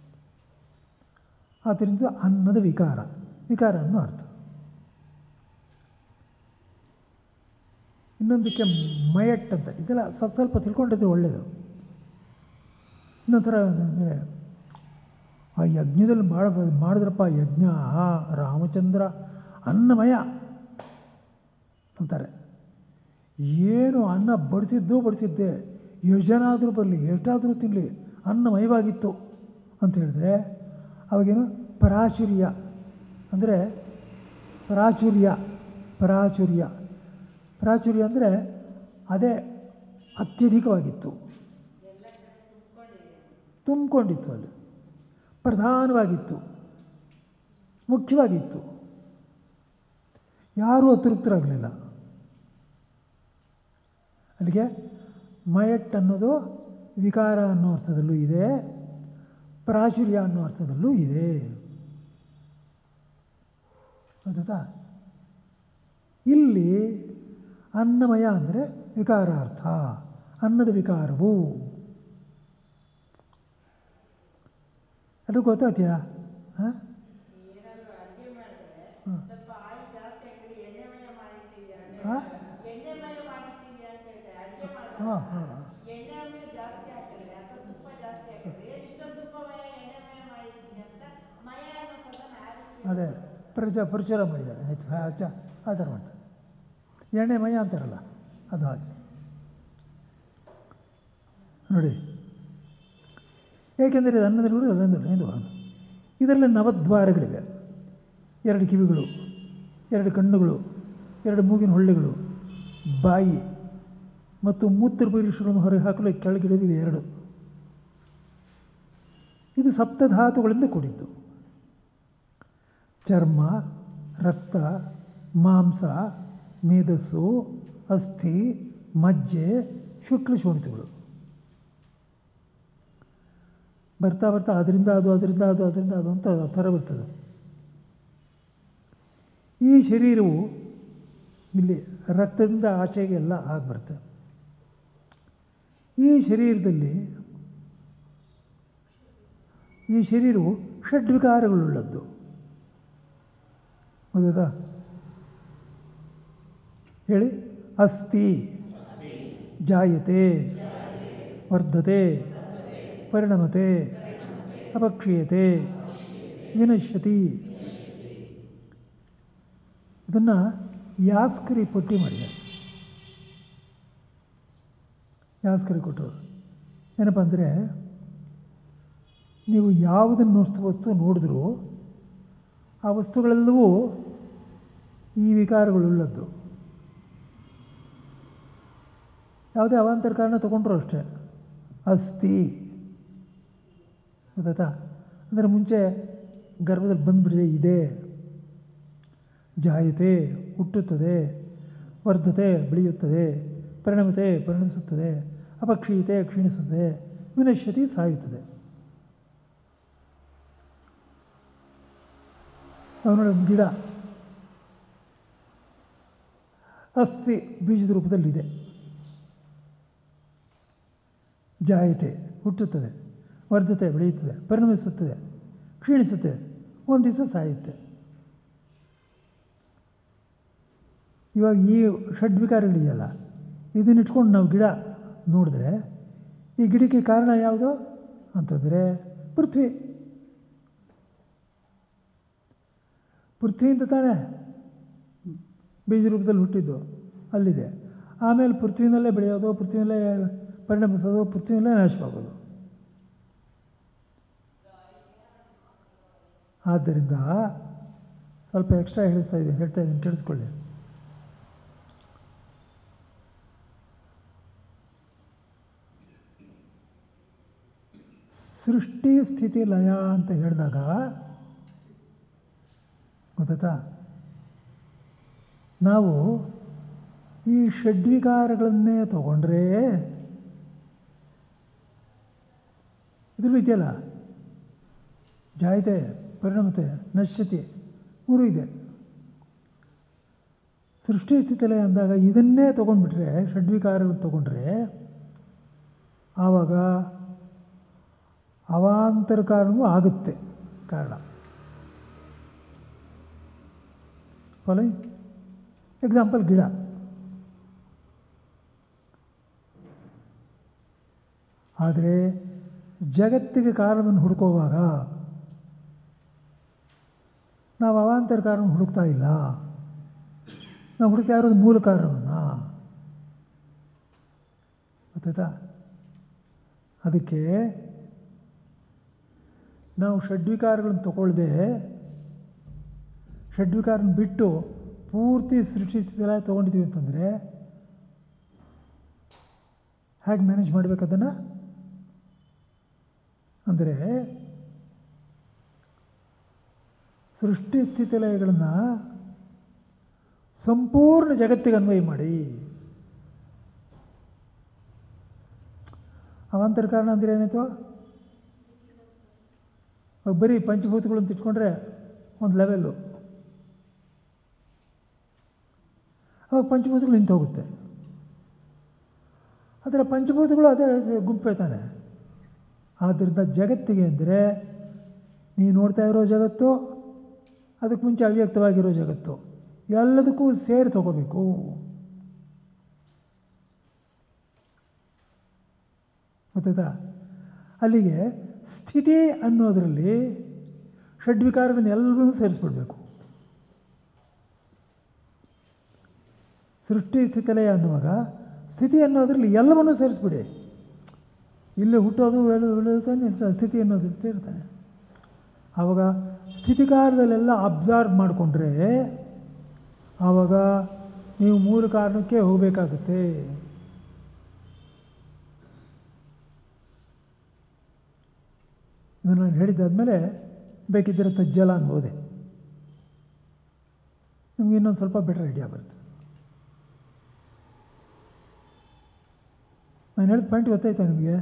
ಆದ್ದರಿಂದ ಅನ್ನದ ವಿಕಾರ ವಿಕಾರ ಅನ್ನೋ ಅರ್ಥ ಇನ್ನೊಂದಕ್ಕೆ ಮಯಟ್ ಅಂತ ಇದೆಲ್ಲ ಸ್ವಲ್ಪ ಸ್ವಲ್ಪ ತಿಳ್ಕೊಂಡಿದ್ದು ಒಳ್ಳೆಯದು ಇನ್ನೊಂಥರ ಅಂದರೆ ಆ ಯಜ್ಞದಲ್ಲಿ ಮಾಡ ಮಾಡಿದ್ರಪ್ಪ ಯಜ್ಞ ಆ ರಾಮಚಂದ್ರ ಅನ್ನಮಯ ಅಂತಾರೆ ಏನು ಅನ್ನ ಬಡಿಸಿದ್ದು ಬಡಿಸಿದ್ದೆ ಎಷ್ಟು ಜನ ಆದರೂ ಬರಲಿ ಎಷ್ಟಾದರೂ ತಿನ್ನಲಿ ಅನ್ನಮಯವಾಗಿತ್ತು ಅಂತ ಹೇಳಿದ್ರೆ ಅವಾಗೇನು ಪರಾಚುರ್ಯ ಅಂದರೆ ಪ್ರಾಚುರ್ಯ ಪ್ರಾಚುರ್ಯ ಪ್ರಾಚುರ್ಯ ಅಂದರೆ ಅದೇ ಅತ್ಯಧಿಕವಾಗಿತ್ತು ತುಂಬಿಕೊಂಡಿತ್ತು ಅಲ್ಲಿ ಪ್ರಧಾನವಾಗಿತ್ತು ಮುಖ್ಯವಾಗಿತ್ತು ಯಾರೂ ಅತೃಪ್ತರಾಗಲಿಲ್ಲ ಅಲ್ಲಿಗೆ ಮಯಟ್ ಅನ್ನೋದು ವಿಕಾರ ಅನ್ನೋ ಅರ್ಥದಲ್ಲೂ ಇದೆ ಪ್ರಾಚುರ್ಯ ಅನ್ನೋ ಅರ್ಥದಲ್ಲೂ ಇದೆ ಗೊತ್ತಾ ಇಲ್ಲಿ ಅನ್ನಮಯ ಅಂದರೆ ವಿಕಾರಾರ್ಥ ಅನ್ನದ ವಿಕಾರವು ಅದು ಗೊತ್ತಾಗ್ತೀಯಾ ಹಾಂ ಏನಾದ್ರು ಅಡುಗೆ ಮಾಡಿದ್ರೆ ಸ್ವಲ್ಪ ಆಯಿಲ್ ಜಾಸ್ತಿ ಹಾಕಿದ್ರೆ ಎಣ್ಣೆಮಯ ಮಾಡಿಟ್ಟಿದ್ಯಾ ಹಾಂ ಎಣ್ಣೆಮಯ ಮಾಡಿಟ್ಟಿದ್ಯಾ ಅಂತ ಹೇಳ್ತಾರೆ ಅಡುಗೆ ಹಾಂ ಮಾಡುವಾಗ ಹಾಂ ಎಣ್ಣೆ ಅಂಶ ಜಾಸ್ತಿ ಹಾಕಿದ್ರೆ ಅಥವಾ ತುಪ್ಪ ಜಾಸ್ತಿ ಹಾಕಿದ್ರೆ ಏನ್ ಇಷ್ಟೊಂದು ತುಪ್ಪಮಯ ಎಣ್ಣೆಮಯ ಮಾಡಿದ್ದೀನಿ ಅಂತ ಮಯ ಅನ್ನೋ ಪದನ ಆ ರೀತಿ ಅದೇ ಪ್ರಚ ಪ್ರಚುರ ಮಾಡಿದ್ದಾರೆ ಆಯ್ತು ಅಚ್ಚ ಆ ಥರ ಮಾಡ್ತಾರೆ ಎಣ್ಣೆ ಮಯ ಅಂತಾರಲ್ಲ ಅದು ಹಾಗೆ ನೋಡಿ ಏಕೆಂದರೆ ಇದು ಅನ್ನದಲ್ಲಿ ಅದೊಂದು ಇದು ಇದರಲ್ಲಿ ನವದ್ವಾರಗಳಿವೆ ಎರಡು ಕಿವಿಗಳು ಎರಡು ಕಣ್ಣುಗಳು ಎರಡು ಮೂಗಿನ ಹೊಳ್ಳೆಗಳು ಬಾಯಿ ಮತ್ತು ಮೂತ್ರ ಪರೀಕ್ಷೆಗಳನ್ನು ಹೊರಗೆ ಹಾಕಲು ಕೆಳಗಿಡವಿದೆ ಎರಡು ಇದು ಸಪ್ತಧಾತುಗಳಿಂದ ಕೂಡಿದ್ದು ಚರ್ಮ ರಕ್ತ ಮಾಂಸ ಮೇಧಸ್ಸು ಅಸ್ಥಿ ಮಜ್ಜೆ ಶುಕ್ಲ ಶೋಣಿತಗಳು ಬರ್ತಾ ಬರ್ತಾ ಅದರಿಂದ ಅದು ಅದರಿಂದ ಅದು ಅದರಿಂದ ಅದು ಅಂತ ಆ ಥರ ಬರ್ತದೆ ಈ ಶರೀರವು ಇಲ್ಲಿ ರಕ್ತದಿಂದ ಆಚೆಗೆ ಎಲ್ಲ ಆಗಿ ಬರುತ್ತೆ ಈ ಶರೀರದಲ್ಲಿ ಈ ಶರೀರವು ಷಡ್ವಿಕಾರಗಳುಳ್ಳದ್ದು ಹೌದಾ ಹೇಳಿ ಅಸ್ಥಿ ಜಾಯತೆ ವರ್ಧತೆ ಪರಿಣಮತೆ ಅಪಕ್ಷೀಯತೆ ವಿನಶ್ಯತಿ ಇದನ್ನು ಯಾಸ್ಕರಿ ಪಟ್ಟಿ ಮಾಡಿದ್ದಾರೆ ಯಾಸ್ಕರಿ ಕೊಟ್ಟರು ಏನಪ್ಪ ಅಂದರೆ ನೀವು ಯಾವುದನ್ನು ವಸ್ತು ವಸ್ತು ನೋಡಿದ್ರೂ ಆ ವಸ್ತುಗಳೆಲ್ಲವೂ ಈ ವಿಕಾರಗಳುಳ್ಳದ್ದು ಯಾವುದೇ ಅವಾಂತರ ಕಾರಣ ತೊಗೊಂಡ್ರು ಅಷ್ಟೇ ಅಸ್ಥಿ ಗೊತ್ತಾಯ್ತಾ ಅಂದರೆ ಮುಂಚೆ ಗರ್ಭದಲ್ಲಿ ಬಂದುಬಿಟ್ಟಿದೆ ಇದೆ ಜಾಯತೆ ಹುಟ್ಟುತ್ತದೆ ವರ್ಧತೆ ಬೆಳೆಯುತ್ತದೆ ಪರಿಣಮತೆ ಪರಿಣಮಿಸುತ್ತದೆ ಅಪಕ್ಷೀಯತೆ ಕ್ಷೀಣಿಸುತ್ತದೆ ವಿನಶ್ಯತಿ ಸಾಯುತ್ತದೆ ಅವು ನೋಡಿ ಒಂದು ಗಿಡ ಅಸ್ಥಿ ಬೀಜದ ರೂಪದಲ್ಲಿದೆ ಜಾಯತೆ ಹುಟ್ಟುತ್ತದೆ ವರ್ಧತೆ ಬೆಳೆಯುತ್ತದೆ ಪರಿಣಮಿಸುತ್ತದೆ ಕ್ಷೀಣಿಸುತ್ತೆ ಒಂದು ದಿವಸ ಸಾಯುತ್ತೆ ಇವಾಗ ಈ ಷಡ್ವಿಕಾರಗಳಿದೆಯಲ್ಲ ಇದನ್ನಿಟ್ಕೊಂಡು ನಾವು ಗಿಡ ನೋಡಿದ್ರೆ ಈ ಗಿಡಕ್ಕೆ ಕಾರಣ ಯಾವುದು ಅಂತಂದರೆ ಪೃಥ್ವಿ ಪೃಥ್ವಿ ಅಂತ ತಾನೇ ಬೀಜ ರೂಪದಲ್ಲಿ ಹುಟ್ಟಿದ್ದು ಅಲ್ಲಿದೆ ಆಮೇಲೆ ಪೃಥ್ವಿನಲ್ಲೇ ಬೆಳೆಯೋದು ಪೃಥ್ವಿನಲ್ಲೇ ಪರಿಣಮಿಸೋದು ಪೃಥ್ವಿನಲ್ಲೇ ನಾಶವಾಗೋದು ಆದ್ದರಿಂದ ಸ್ವಲ್ಪ ಎಕ್ಸ್ಟ್ರಾ ಹೇಳಿಸ್ತಾ ಇದ್ದೀನಿ ಹೇಳ್ತಾ ಇದ್ದೀನಿ ಕೇಳಿಸ್ಕೊಳ್ಳಿ ಸೃಷ್ಟಿ ಸ್ಥಿತಿ ಲಯ ಅಂತ ಹೇಳಿದಾಗ ಗೊತ್ತಾಯ್ತಾ ನಾವು ಈ ಷಡ್ವಿಕಾರಗಳನ್ನೇ ತಗೊಂಡ್ರೆ ಇದರಲ್ಲೂ ಇದೆಯಲ್ಲ ಜಾಯತೆ ಪರಿಣಮತೆ ನಶ್ಯತೆ ಮೂರು ಇದೆ ಸೃಷ್ಟಿ ಸ್ಥಿತಿಲಯ ಅಂದಾಗ ಇದನ್ನೇ ತೊಗೊಂಡ್ಬಿಟ್ರೆ ಷಡ್ವಿಕಾರಗಳು ತೊಗೊಂಡ್ರೆ ಆವಾಗ ಅವಾಂತರ ಕಾರಣವೂ ಆಗುತ್ತೆ ಕಾರಣ ಫಾಲೋ ಎಕ್ಸಾಂಪಲ್ ಗಿಡ ಆದರೆ ಜಗತ್ತಿಗೆ ಕಾರಣವನ್ನು ಹುಡುಕುವಾಗ ನಾವು ಅವಾಂತರ ಕಾರಣ ಹುಡುಕ್ತಾ ಇಲ್ಲ ನಾವು ಹುಡುಕ್ತಾ ಇರೋದು ಮೂಲ ಕಾರಣವನ್ನು ಗೊತ್ತಾಯ್ತಾ ಅದಕ್ಕೆ ನಾವು ಷಡ್ವಿಕಾರಗಳನ್ನು ತಗೊಳ್ಳದೆ ಷಡ್ವಿಕಾರನ ಬಿಟ್ಟು ಪೂರ್ತಿ ಸೃಷ್ಟಿಸ್ತಿಲ್ಲ ತೊಗೊಂಡಿದ್ದೀವಿ ಅಂತಂದರೆ ಹೇಗೆ ಮ್ಯಾನೇಜ್ ಮಾಡಬೇಕು ಅದನ್ನು ಅಂದರೆ ಸೃಷ್ಟಿ ಸ್ಥಿತಿಲಯಗಳನ್ನು ಸಂಪೂರ್ಣ ಜಗತ್ತಿಗೆ ಅನ್ವಯ ಮಾಡಿ ಅವಾಂತರ ಕಾರಣ ಅಂದರೆ ಏನಾಯ್ತು ಅವಾಗ ಬರೀ ಪಂಚಭೂತಗಳು ಅಂತ ಇಟ್ಕೊಂಡ್ರೆ ಒಂದು ಲೆವೆಲ್ಲು ಅವಾಗ ಪಂಚಭೂತಗಳು ನಿಂತು ಹೋಗುತ್ತೆ ಆದರೆ ಪಂಚಭೂತಗಳು ಅದೇ ಗುಂಪೇ ತಾನೆ ಆದ್ದರಿಂದ ಜಗತ್ತಿಗೆ ಅಂದರೆ ನೀವು ನೋಡ್ತಾ ಇರೋ ಜಗತ್ತು ಅದಕ್ಕೆ ಮುಂಚೆ ಅವ್ಯಕ್ತವಾಗಿರೋ ಜಗತ್ತು ಎಲ್ಲದಕ್ಕೂ ಸೇರಿ ತಗೋಬೇಕು ಗೊತ್ತಾಯ್ತಾ ಅಲ್ಲಿಗೆ ಸ್ಥಿತಿ ಅನ್ನೋದರಲ್ಲಿ ಷಡ್ವಿಕಾರಗಳನ್ನ ಎಲ್ಲರೂ ಸೇರಿಸ್ಬಿಡ್ಬೇಕು ಸೃಷ್ಟಿ ಸ್ಥಿತಿಲಯ ಅನ್ನುವಾಗ ಸ್ಥಿತಿ ಅನ್ನೋದ್ರಲ್ಲಿ ಎಲ್ಲವನ್ನೂ ಸೇರಿಸ್ಬಿಡಿ ಇಲ್ಲಿ ಹುಟ್ಟೋದು ಬೆಳೆದು ಬೆಳೆಯುತ್ತಾನೆ ಇರ್ತಾನೆ ಸ್ಥಿತಿ ಅನ್ನೋದು ಇರ್ತೇ ಇರ್ತಾನೆ ಆವಾಗ ಸ್ಥಿತಿಕಾರದಲ್ಲೆಲ್ಲ ಅಬ್ಸರ್ವ್ ಮಾಡಿಕೊಂಡ್ರೆ ಆವಾಗ ನೀವು ಮೂಲ ಕಾರಣಕ್ಕೆ ಹೋಗಬೇಕಾಗುತ್ತೆ ಇದನ್ನು ನಾನು ಹೇಳಿದ್ದಾದಮೇಲೆ ಬೇಕಿದ್ದರೆ ತಜ್ಜಲ ಅನ್ಬೋದೆ ನಿಮ್ಗೆ ಇನ್ನೊಂದು ಸ್ವಲ್ಪ ಬೆಟರ್ ಐಡಿಯಾ ಬರುತ್ತೆ ನಾನು ಹೇಳಿದ ಪಾಯಿಂಟ್ ಗೊತ್ತಾಯ್ತಾ ನಿಮಗೆ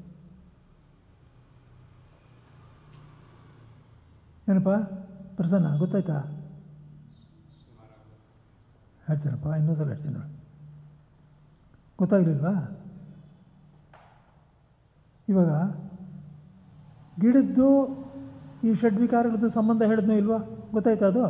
ಏನಪ್ಪ ಪ್ರಸನ್ನ ಗೊತ್ತಾಯ್ತಾ ಹೇಳ್ತೀನಪ್ಪ ಇನ್ನೊಂದ್ಸಲ ಹೇಳ್ತೀನಿ ನೋಡಿ ಗೊತ್ತಾಗಲಿಲ್ವಾ ಇವಾಗ ಗಿಡದ್ದು ಈ ಷಡ್ವಿಕಾರಗಳದ್ದು ಸಂಬಂಧ ಹೇಳಿದ್ನೋ ಇಲ್ವಾ ಗೊತ್ತಾಯ್ತಾ ಅದು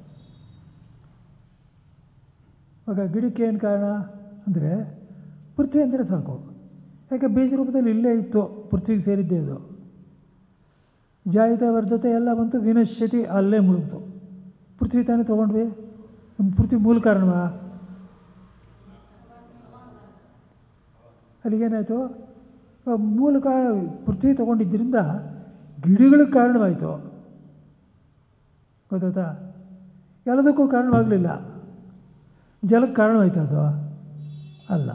ಆಗ ಗಿಡಕ್ಕೆ ಏನು ಕಾರಣ ಅಂದರೆ ಪೃಥ್ವಿ ಅಂದರೆ ಸಾಕು ಯಾಕೆ ಬೀಜ ರೂಪದಲ್ಲಿ ಇಲ್ಲೇ ಇತ್ತು ಪೃಥ್ವಿಗೆ ಸೇರಿದ್ದೇ ಅದು ಜಾಯಿತ ವರ್ಧತೆ ಎಲ್ಲ ಬಂತು ವಿನಶ್ಯತಿ ಅಲ್ಲೇ ಮುಳುಗ್ತು ಪೃಥ್ವಿ ತಾನೇ ತೊಗೊಂಡ್ವಿ ನಮ್ಮ ಪೃಥ್ವಿ ಮೂಲ ಕಾರಣವಾ ಅಲ್ಲಿಗೇನಾಯಿತು ಮೂಲ ಕಾ ಪೃಥ್ವಿ ತೊಗೊಂಡಿದ್ದರಿಂದ ಗಿಡಗಳಿಗೆ ಕಾರಣವಾಯಿತು ಗೊತ್ತಾಯ್ತಾ ಎಲ್ಲದಕ್ಕೂ ಕಾರಣವಾಗಲಿಲ್ಲ ಜಲಕ್ಕೆ ಕಾರಣವಾಯ್ತು ಅದು ಅಲ್ಲ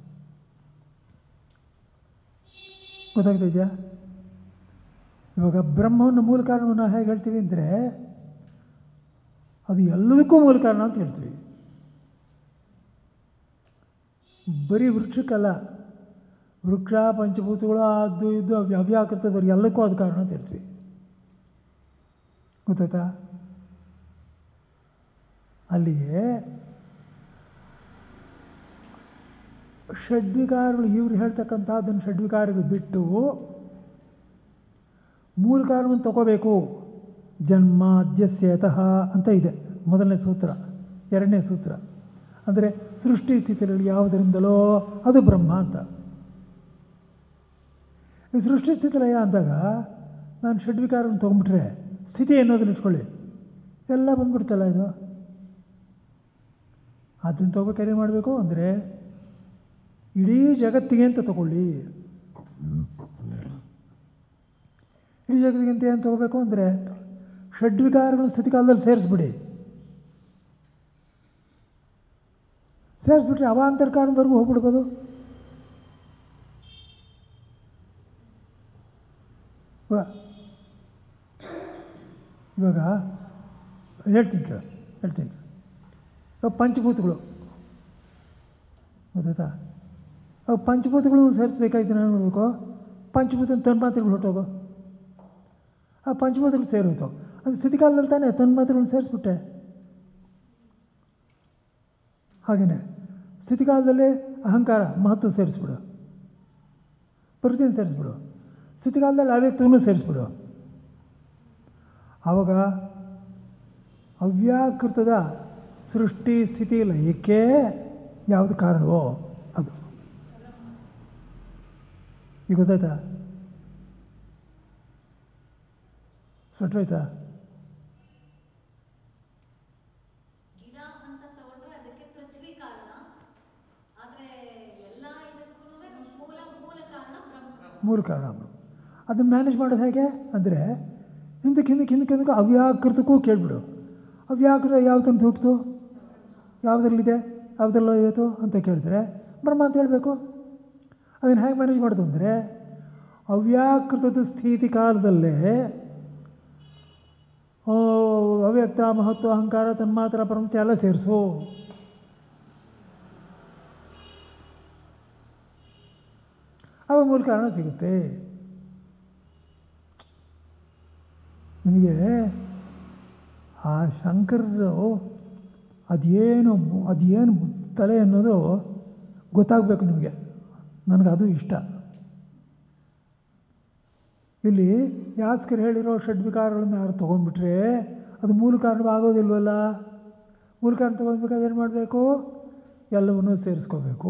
ಗೊತ್ತಾಗ್ತಿದೆಯಾ ಇವಾಗ ಬ್ರಹ್ಮವನ್ನು ಮೂಲ ಕಾರಣವನ್ನು ಹೇಗೆ ಹೇಳ್ತೀವಿ ಅಂದರೆ ಅದು ಎಲ್ಲದಕ್ಕೂ ಮೂಲ ಕಾರಣ ಅಂತ ಹೇಳ್ತೀವಿ ಬರೀ ವೃಕ್ಷಕ್ಕಲ್ಲ ವೃಕ್ಷ ಪಂಚಭೂತಗಳು ಅದು ಇದು ಅವ್ಯ- ಅವ್ಯಾಕೃತದವ್ರು ಎಲ್ಲಕ್ಕೂ ಅದು ಕಾರಣ ಅಂತ ಹೇಳ್ತೀವಿ ಗೊತ್ತಾಯ್ತಾ ಅಲ್ಲಿಗೆ ಷಡ್ವಿಕಾರಗಳು ಇವ್ರು ಹೇಳ್ತಕ್ಕಂಥದ್ದನ್ನು ಷಡ್ವಿಕಾರಗಳು ಬಿಟ್ಟು ಮೂಲ ಕಾರಣವನ್ನು ತಗೋಬೇಕು ಜನ್ಮಾದ್ಯಸ್ಯತಃ ಅಂತ ಇದೆ ಮೊದಲನೇ ಸೂತ್ರ ಎರಡನೇ ಸೂತ್ರ ಅಂದರೆ ಸೃಷ್ಟಿ ಸ್ಥಿತಿಯಲ್ಲಿ ಯಾವುದರಿಂದಲೋ ಅದು ಬ್ರಹ್ಮ ಅಂತ ಈ ಸೃಷ್ಟಿ ಸ್ಥಿತಿಲಯ ಅಂದಾಗ ನಾನು ಷಡ್ವಿಕಾರವನ್ನು ತೊಗೊಂಬಿಟ್ರೆ ಸ್ಥಿತಿ ಅನ್ನೋದನ್ನ ಇಟ್ಕೊಳ್ಳಿ ಎಲ್ಲ ಬಂದ್ಬಿಡ್ತಲ್ಲ ಇದು ಅದನ್ನು ತೊಗೋಬೇಕಾದ್ರೆ ಏನು ಮಾಡಬೇಕು ಅಂದರೆ ಇಡೀ ಜಗತ್ತಿಗೆ ಅಂತ ತಗೊಳ್ಳಿ ಇಡೀ ಜಗತ್ತಿಗೆ ಅಂತ ಏನು ತೊಗೋಬೇಕು ಅಂದರೆ ಷಡ್ವಿಕಾರಗಳ ಸ್ಥಿತಿಕಾಲದಲ್ಲಿ ಸೇರಿಸ್ಬಿಡಿ ಸೇರಿಸ್ಬಿಟ್ರೆ ಅವಾಂತರ ಕಾರಣದವರೆಗೂ ಹೋಗ್ಬಿಡ್ಬೋದು ವ- ಇವಾಗ ಹೇಳ್ತೀನಿ ಕೇಳ ಹೇಳ್ತೀನಿ ಇವಾಗ ಪಂಚಭೂತಗಳು ಗೊತ್ತಾಯ್ತಾ ಅವು ಪಂಚಭೂತಗಳು ಸೇರಿಸ್ಬೇಕಾಯ್ತು ನಾನು ನೋಡಬೇಕು ಪಂಚಭೂತ ತನ್ಮಾತ್ರೆಗಳು ಹೊಟ್ಟೋಗು ಆ ಪಂಚಭೂತಗಳು ಸೇರೋಯ್ತು ಅದು ಸ್ಥಿತಿಕಾಲದಲ್ಲಿ ತಾನೇ ತನ್ಮಾತ್ರೆಗಳು ಸೇರಿಸ್ಬಿಟ್ಟೆ ಹಾಗೆಯೇ ಸ್ಥಿತಿಕಾಲದಲ್ಲಿ ಅಹಂಕಾರ ಮಹತ್ವ ಸೇರಿಸ್ಬಿಡು ಪ್ರತಿನ ಸೇರಿಸ್ಬಿಡು ಸ್ಥಿತಿಕಾಲದಲ್ಲಿ ಅವ್ಯಕ್ತವನ್ನು ಸೇರಿಸ್ಬಿಡು ಆವಾಗ ಅವ್ಯಾಕೃತದ ಸೃಷ್ಟಿ ಸ್ಥಿತಿ ಲಯಕ್ಕೆ ಯಾವುದು ಕಾರಣವೋ ಅದು ಈಗ ಗೊತ್ತಾಯ್ತಾ ಸ್ಪಷ್ಟವಾಯ್ತಾ ಗಿಡ ಅಂತ ತಗೊಂಡ್ರೆ ಅದಕ್ಕೆ ಪೃಥ್ವಿ ಕಾರಣ ಆದ್ರೆ ಎಲ್ಲ ಇದಕ್ಕೂ ಮೂಲ ಮೂಲ ಕಾರಣ ಬ್ರಹ್ಮ ಮೂರು ಕಾರಣ ಅದನ್ನು ಮ್ಯಾನೇಜ್ ಮಾಡೋದು ಹೇಗೆ ಅಂದರೆ ಹಿಂದಕ್ಕೆ ಹಿಂದಕ್ಕೆ ಹಿಂದಕ್ಕೆ ಹಿಂದಕ್ಕೆ ಅವ್ಯಾಕೃತಕ್ಕೂ ಕೇಳಿಬಿಡು ಅವ್ಯಾಕೃತ ಯಾವುದಂತ ಹುಟ್ಟಿತು ಯಾವುದರಲ್ಲಿದೆ ಯಾವುದರಲ್ಲ ಇವತ್ತು ಅಂತ ಕೇಳಿದ್ರೆ ಬ್ರಹ್ಮ ಅಂತ ಹೇಳಬೇಕು ಅದನ್ನು ಹೇಗೆ ಮ್ಯಾನೇಜ್ ಮಾಡೋದು ಅಂದರೆ ಅವ್ಯಾಕೃತದ ಸ್ಥಿತಿ ಕಾಲದಲ್ಲೇ ಓ, ಅವ್ಯಕ್ತ ಮಹತ್ವ ಅಹಂಕಾರ ತನ್ಮಾತ್ರ ಪ್ರಪಂಚ ಎಲ್ಲ ಸೇರಿಸು ಅವ ಮೂಲ ಕಾರಣ ಸಿಗುತ್ತೆ ನಿಮಗೆ ಆ ಶಂಕರರು ಅದೇನು ಅದೇನು ತಲೆ ಅನ್ನೋದು ಗೊತ್ತಾಗಬೇಕು ನಿಮಗೆ ನನಗೆ ಅದು ಇಷ್ಟ ಇಲ್ಲಿ ಯಾಸ್ಕರು ಹೇಳಿರೋ ಷಡ್ವಿಕಾರಗಳನ್ನು ಯಾರು ತೊಗೊಂಡ್ಬಿಟ್ರೆ ಅದು ಮೂಲ ಕಾರಣವಾಗೋದಿಲ್ವಲ್ಲ ಮೂಲ ಕಾರಣ ತೊಗೊಳ್ಬೇಕಾದ್ರೆ ಏನು ಮಾಡಬೇಕು ಎಲ್ಲವನ್ನೂ ಸೇರಿಸ್ಕೋಬೇಕು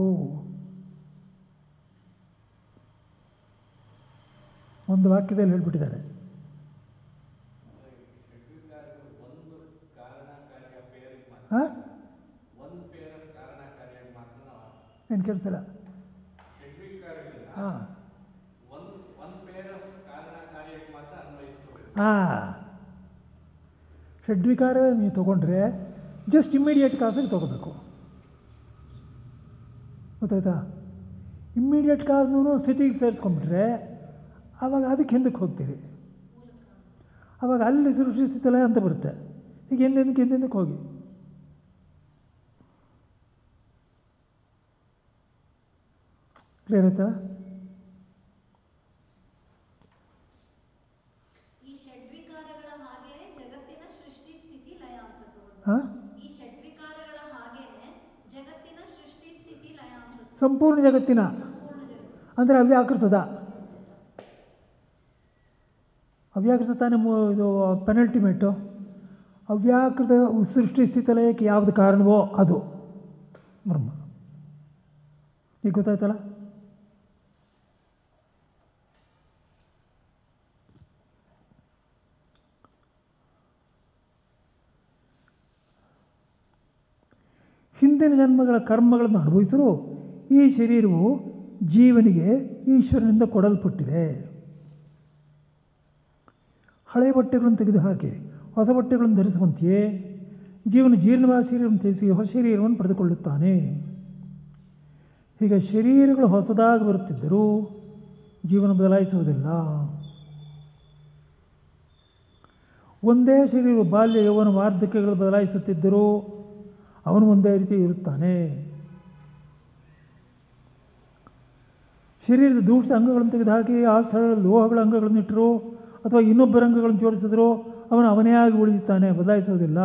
ಒಂದು ವಾಕ್ಯದಲ್ಲಿ ಹೇಳ್ಬಿಟ್ಟಿದ್ದಾರೆ ಒಂದು ಕಾರಣ ಕಾರ್ಯ ಪೇರಿಗೆ ಮಾತ್ರ ಹಾಂ ಒಂದು ಪೇರ ಕಾರಣ ಕಾರ್ಯ ಏನು ಕೇಳ್ತಿಲ್ಲ ಷಡ್ವಿಕಾರಗಳನ್ನ ಹಾಂ ಒಂದ್ ಒಂದ್ ಪೇರ್ ಆಫ್ ಕಾರಣ ಕಾರ್ಯಕ್ಕೆ ಮಾತ್ರ ಅನ್ವಯಿಸ್ಕೋಬೇಕು ಹಾಂ ಷಡ್ವಿಕಾರ ನೀವು ತೊಗೊಂಡ್ರೆ ಜಸ್ಟ್ ಇಮ್ಮಿಡಿಯೇಟ್ ಕಾಸಿಗೆ ತೊಗೋಬೇಕು ಗೊತ್ತಾಯ್ತಾ ಇಮ್ಮಿಡಿಯೇಟ್ ಕಾಸ್ನೂ ಸ್ಥಿತಿಗೆ ಸೇರಿಸ್ಕೊಂಡ್ಬಿಟ್ರೆ ಆವಾಗ ಅದಕ್ಕೆ ಹಿಂದಕ್ಕೆ ಹೋಗ್ತೀರಿ ಆವಾಗ ಅಲ್ಲಿ ಸೃಷ್ಟಿಸ್ತಿತ್ತಲ್ಲ ಅಂತ ಬರುತ್ತೆ ಈಗ ಹಿಂದೆಂದಕ್ಕೆ ಹಿಂದೆಂದಕ್ಕೆ ಹೋಗಿ ಕ್ಲಿಯರ್ ಆಯ್ತಾ ಈ ಷಡ್ವಿಕಾರಗಳ ಹಾಗೇನೆ ಜಗತ್ತಿನ ಸೃಷ್ಟಿ ಸ್ಥಿತಿ ಲಯ ಅಂತ ತಗೊಂಡು ಹಾಂ ಈ ಷಡ್ವಿಕಾರಗಳ ಹಾಗೇನೆ ಜಗತ್ತಿನ ಸೃಷ್ಟಿ ಸ್ಥಿತಿ ಲಯ ಅಂತ ತಗೊಂಡು ಸಂಪೂರ್ಣ ಜಗತ್ತಿನ ಸಂಪೂರ್ಣ ಜಗತ್ತು ಅಂದರೆ ಅವ್ಯಾಕೃತದ ಅವ್ಯಾಕೃತ ತಾನೇ ಮು- ಇದು ಪೆನಲ್ಟಿಮೇಟು ಅವ್ಯಾಕೃತ ಸೃಷ್ಟಿ ಸ್ಥಿತಿಲಯಕ್ಕೆ ಯಾವುದು ಕಾರಣವೋ ಅದು ಬ್ರಹ್ಮ ಈಗ ಗೊತ್ತಾಯ್ತಲ್ಲ ಹಿಂದಿನ ಜನ್ಮಗಳ ಕರ್ಮಗಳನ್ನು ಅನುಭವಿಸಲು ಈ ಶರೀರವು ಜೀವನಿಗೆ ಈಶ್ವರನಿಂದ ಕೊಡಲ್ಪಟ್ಟಿದೆ ಹಳೆಯ ಬಟ್ಟೆಗಳನ್ನು ತೆಗೆದುಹಾಕಿ ಹೊಸ ಬಟ್ಟೆಗಳನ್ನು ಧರಿಸುವಂತೆಯೇ ಜೀವನ ಜೀರ್ಣವಾದ ಶರೀರವನ್ನು ತ್ಯಜಿಸಿ ಹೊಸ ಶರೀರವನ್ನು ಪಡೆದುಕೊಳ್ಳುತ್ತಾನೆ ಹೀಗೆ ಶರೀರಗಳು ಹೊಸದಾಗಿ ಬರುತ್ತಿದ್ದರೂ ಜೀವನ ಬದಲಾಯಿಸುವುದಿಲ್ಲ ಒಂದೇ ಶರೀರ ಬಾಲ್ಯ ಯೌವನ ವಾರ್ಧಕ್ಯಗಳು ಬದಲಾಯಿಸುತ್ತಿದ್ದರೂ ಅವನು ಒಂದೇ ರೀತಿ ಇರುತ್ತಾನೆ ಶರೀರದ ದೂಷಿತ ಅಂಗಗಳನ್ನು ತೆಗೆದುಹಾಕಿ ಆ ಸ್ಥಳದಲ್ಲಿ ಲೋಹಗಳ ಅಂಗಗಳನ್ನು ಇಟ್ಟರು ಅಥವಾ ಇನ್ನೊಬ್ಬರ ಅಂಗಗಳನ್ನು ಜೋಡಿಸಿದ್ರು ಅವನು ಅವನೇ ಆಗಿ ಉಳಿಯುತ್ತಾನೆ ಬದಲಾಯಿಸೋದಿಲ್ಲ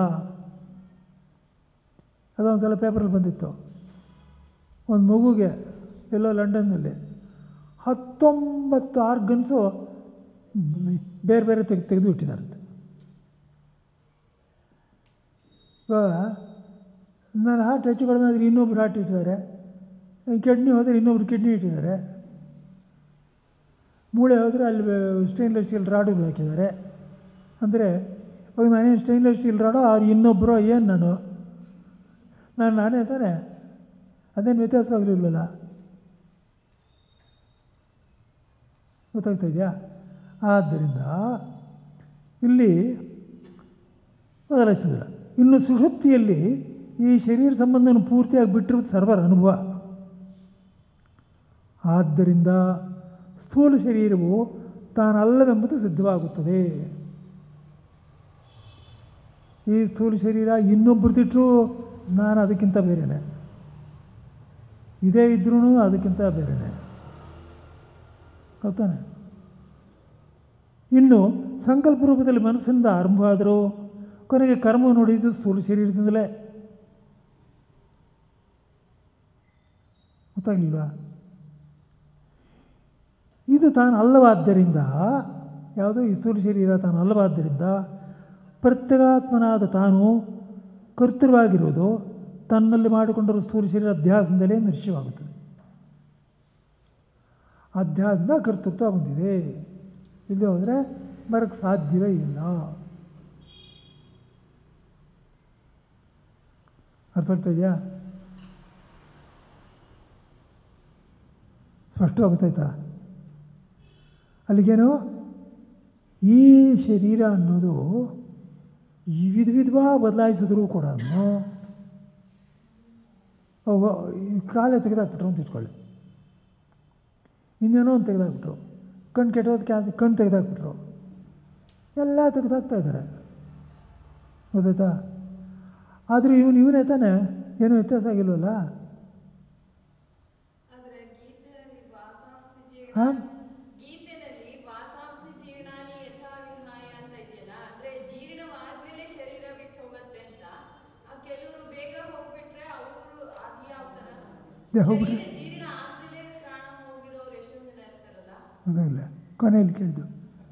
ಅದೊಂದು ಸಲ ಪೇಪರಲ್ಲಿ ಬಂದಿತ್ತು ಒಂದು ಮಗುಗೆ ಎಲ್ಲೋ ಲಂಡನ್ನಲ್ಲಿ ಹತ್ತೊಂಬತ್ತು ಆರ್ಗನ್ಸು ಬೇರೆ ಬೇರೆ ತೆಗೆ ತೆಗೆದು ಇಟ್ಟಿದ್ದಾರಂತೆ ಇವಾಗ ನನ್ನ ಹಾರ್ಟ್ ಹೆಚ್ಚು ಕಡಿಮೆ ಆದರೆ ಇನ್ನೊಬ್ರು ಹಾರ್ಟ್ ಇಟ್ಟಿದ್ದಾರೆ ಕಿಡ್ನಿ ಹೋದರೆ ಇನ್ನೊಬ್ರು ಕಿಡ್ನಿ ಇಟ್ಟಿದ್ದಾರೆ ಮೂಳೆ ಹೋದರೆ ಅಲ್ಲಿ ಸ್ಟೇನ್ಲೆಸ್ ಸ್ಟೀಲ್ ರಾಡುಗಳು ಹಾಕಿದ್ದಾರೆ ಅಂದರೆ ಇವಾಗ ನಾನೇನು ಸ್ಟೇನ್ಲೆಸ್ ಸ್ಟೀಲ್ ರಾಡೋ ಅವ್ರು ಇನ್ನೊಬ್ಬರು ಏನು ನಾನು ನಾನು ನಾನೇ ತಾನೆ ಅದೇನು ವ್ಯತ್ಯಾಸವಾಗಲಿಲ್ವಲ್ಲ ಗೊತ್ತಾಗ್ತಾ ಇದೆಯಾ ಆದ್ದರಿಂದ ಇಲ್ಲಿ ಬದಲಾಯಿಸೋದಿಲ್ಲ ಇನ್ನು ಸುಷುಪ್ತಿಯಲ್ಲಿ ಈ ಶರೀರ ಸಂಬಂಧವನ್ನು ಪೂರ್ತಿಯಾಗಿ ಬಿಟ್ಟಿರುವುದು ಸರ್ವರ ಅನುಭವ ಆದ್ದರಿಂದ ಸ್ಥೂಲ ಶರೀರವು ತಾನಲ್ಲವೆಂಬುದು ಸಿದ್ಧವಾಗುತ್ತದೆ ಈ ಸ್ಥೂಲ ಶರೀರ ಇನ್ನೊಬ್ಬರದಿಟ್ಟರು ನಾನು ಅದಕ್ಕಿಂತ ಬೇರೆನೆ ಇದೇ ಇದ್ರೂ ಅದಕ್ಕಿಂತ ಬೇರೆನೆ ಗೊತ್ತಾನೆ ಇನ್ನು ಸಂಕಲ್ಪ ರೂಪದಲ್ಲಿ ಮನಸ್ಸಿಂದ ಆರಂಭ ಆದರೂ ಕೊನೆಗೆ ಕರ್ಮ ನೋಡಿದ್ದು ಸ್ಥೂಲ ಶರೀರದಿಂದಲೇ ಗೊತ್ತಾಗಲಿಲ್ವಾ ಇದು ತಾನು ಅಲ್ಲವಾದ್ದರಿಂದ ಯಾವುದೋ ಈ ಸ್ಥೂಲ ಶರೀರ ತಾನು ಅಲ್ಲವಾದ್ದರಿಂದ ಪ್ರತ್ಯಗಾತ್ಮನಾದ ತಾನು ಕರ್ತೃವಾಗಿರುವುದು ತನ್ನಲ್ಲಿ ಮಾಡಿಕೊಂಡಿರುವ ಸ್ಥೂಲ ಶರೀರ ಅಧ್ಯಾಸದಿಂದಲೇ ನಶ್ಯವಾಗುತ್ತದೆ ಅಧ್ಯಾಸದಿಂದ ಕರ್ತೃತ್ವ ಬಂದಿದೆ ಇಲ್ಲಿ ಹೋದರೆ ಬರೋಕ್ಕೆ ಸಾಧ್ಯವೇ ಇಲ್ಲ ಅರ್ಥ ಆಗ್ತಾ ಇದೆಯಾ ಸ್ಪಷ್ಟವಾಗುತ್ತಾಯ್ತಾ ಅಲ್ಲಿಗೇನು ಈ ಶರೀರ ಅನ್ನೋದು ಈ ವಿಧ ವಿಧವಾಗಿ ಬದಲಾಯಿಸಿದ್ರು ಕೂಡ ಈ ಕಾಲೇ ತೆಗೆದಾಕ್ಬಿಟ್ರು ಅಂತ ಇಟ್ಕೊಳ್ಳಿ ಇನ್ನೇನೋ ಒಂದು ತೆಗೆದಾಕ್ಬಿಟ್ರು ಕಣ್ಣು ಕೆಟ್ಟೋದು ಕ್ಯಾನ್ ಕಣ್ಣು ತೆಗೆದಾಕ್ಬಿಟ್ರು ಎಲ್ಲ ತೆಗೆದಾಕ್ತಾ ಇದ್ದಾರೆ ಗೊತ್ತಾಯ್ತಾ ಆದರೂ ಇವನು ಇವನೇ ತಾನೆ ಏನೂ ವ್ಯತ್ಯಾಸ ಆಗಿಲ್ವಲ್ಲ ಆದ್ರೆ ಗೀತೆಯಲ್ಲಿ ವಾಸಾಂಸಿ ಹಾಂ ಜೀರ್ಣ ಗೀತೆಯಲ್ಲಿ ವಾಸಾಂಸಿ ಜೀರ್ಣಾನಿ ಯಥಾ ವಿಹಾಯ ಅಂತ ಇದೆಯಲ್ಲ ಅಂದ್ರೆ ಜೀರ್ಣವಾದ್ಮೇಲೆ ಶರೀರ ಬಿಟ್ಟು ಹೋಗುತ್ತೆ ಅಂತ ಆ ಕೆಲವರು ಬೇಗ ಹೋಗ್ಬಿಟ್ರೆ ಅವರು ಅದು ಯಾವ ತರ ದೇ ಹೋಗ್ಬಿಟ್ರೆ ಶರೀರ ಜೀರ್ಣ ಆಗ್ದಲೇ ಪ್ರಾಣ ಹೋಗಿರೋರು ಎಷ್ಟೊಂದು ಜನ ಇರ್ತಾರಲ್ಲ ಇಲ್ಲ ಕೊನೆಯಲ್ಲಿ ಕೇಳಿದ್ದು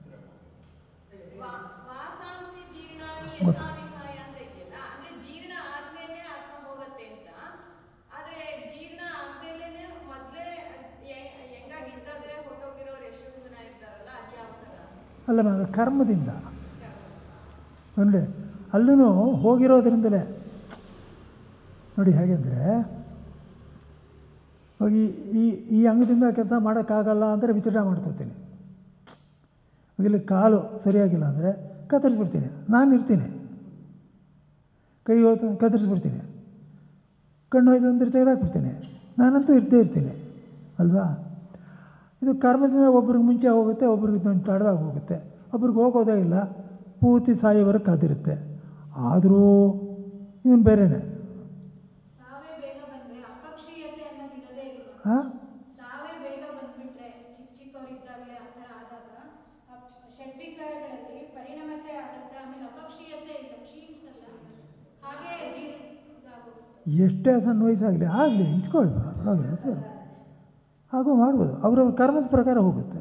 ವಾ- ವಾಸಾಂಸಿ ಜೀರ್ಣಾನಿ ಯಥಾ ವಿಹಾಯ ಅಂತ ಇದೆಯಲ್ಲ ಅಂದ್ರೆ ಜೀರ್ಣ ಆದ್ಮೇಲೆ ಆತ್ಮ ಹೋಗತ್ತೆ ಅಂತ ಆದ್ರೆ ಜೀರ್ಣ ಆಗ್ದೇಲೇನೆ ಮೊದ್ಲೇ ಹೆ- ಹೆಂಗಾಗಿದ್ದಾದ್ರೆ ಹೊಟ್ಟೋಗಿರೋರು ಎಷ್ಟೊಂದು ಜನ ಇರ್ತಾರಲ್ಲ ಅದು ಯಾವ ತರ ಅಲ್ಲ ಅದು ಕರ್ಮದಿಂದ ನೋಡಿ ಅಲ್ಲೂ ಹೋಗಿರೋದ್ರಿಂದಲೇ ನೋಡಿ ಹೇಗೆಂದರೆ ಇವಾಗ ಈ ಈ ಈ ಅಂಗದಿಂದ ಕೆಲಸ ಮಾಡೋಕ್ಕಾಗಲ್ಲ ಅಂದರೆ ವಿಚಾರ ಮಾಡ್ಕೊತೀನಿ ಇಲ್ಲಿ ಕಾಲು ಸರಿಯಾಗಿಲ್ಲ ಅಂದರೆ ಕತ್ತರಿಸ್ಬಿಡ್ತೀನಿ ನಾನು ಇರ್ತೀನಿ ಕೈ ಹೋಯ್ತು ಕತ್ತರಿಸ್ಬಿಡ್ತೀನಿ ಕಣ್ಣು ಹೋಯ್ತು ಅಂದರೆ ತೆಗೆದಾಕ್ಬಿಡ್ತೀನಿ ನಾನಂತೂ ಇರ್ದೇ ಇರ್ತೀನಿ ಅಲ್ವಾ ಇದು ಕರ್ಮದಿಂದ ಒಬ್ರಿಗೆ ಮುಂಚೆ ಹೋಗುತ್ತೆ ಒಬ್ರಿಗೆ ಇನ್ನೊಂದು ತಡವಾಗಿ ಹೋಗುತ್ತೆ ಒಬ್ರಿಗೆ ಹೋಗೋದೇ ಇಲ್ಲ ಪೂರ್ತಿ ಸಾಯೋವರೆಗೆ ಕಾದಿರುತ್ತೆ ಆದರೂ ಇವನು ಬೇರೆನೇ ಸಾವೇ ಬೇಗ ಬಂದ್ರೆ ಅಪಕ್ಷೀಯತೆ ಅನ್ನೋದಿರೋದೇ ಇಲ್ವಾ ಹಾಂ ಸಾವೇ ಬೇಗ ಬಂದ್ಬಿಟ್ರೆ ಚಿಕ್ಕ ಚಿಕ್ಕವರಿದ್ದಾಗಲೇ ಆ ಥರ ಆದಾಗ ಅಪ್- ಷಡ್ವಿಕಾರಗಳಲ್ಲಿ ಪರಿಣಮತೆ ಆಗುತ್ತೆ ಆಮೇಲೆ ಅಪಕ್ಷೀಯತೆ ಇಲ್ಲ ಕ್ಷೀಣಿಸಲ್ಲ ಹಾಗೆ ಜೀವ ಇದಾಗುತ್ತೆ ಎಷ್ಟೇ ಸಣ್ಣ ವಯಸ್ಸಾಗಲಿ ಆಗಲಿ ಇಟ್ಕೊಳ್ಳಿ ಪರವಾಗಿಲ್ಲ ಸರ್ ಹಾಗೂ ಮಾಡ್ಬೋದು ಅವರವ್ರ ಕರ್ಮದ ಪ್ರಕಾರ ಹೋಗುತ್ತೆ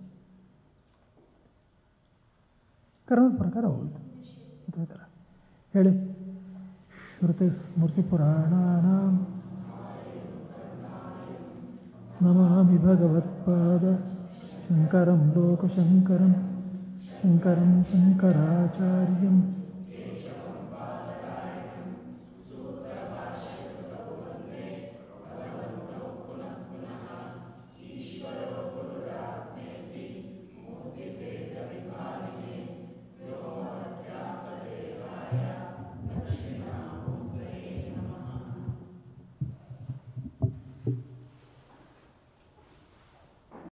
ಕರ್ಮದ ಪ್ರಕಾರ ಹೋಗುತ್ತೆ ಗೊತ್ತಾಯ್ತಲ್ಲ ಹೇಳಿ ಶ್ರುತಿ ಸ್ಮೃತಿ ಪುರಾಣಾನ ನಮಾಮಿ ಭಗವತ್ಪಾದ ಶಂಕರಂ ಲೋಕಶಂಕರಂ ಶಂಕರಂ ಶಂಕರಾಚಾರ್ಯಂ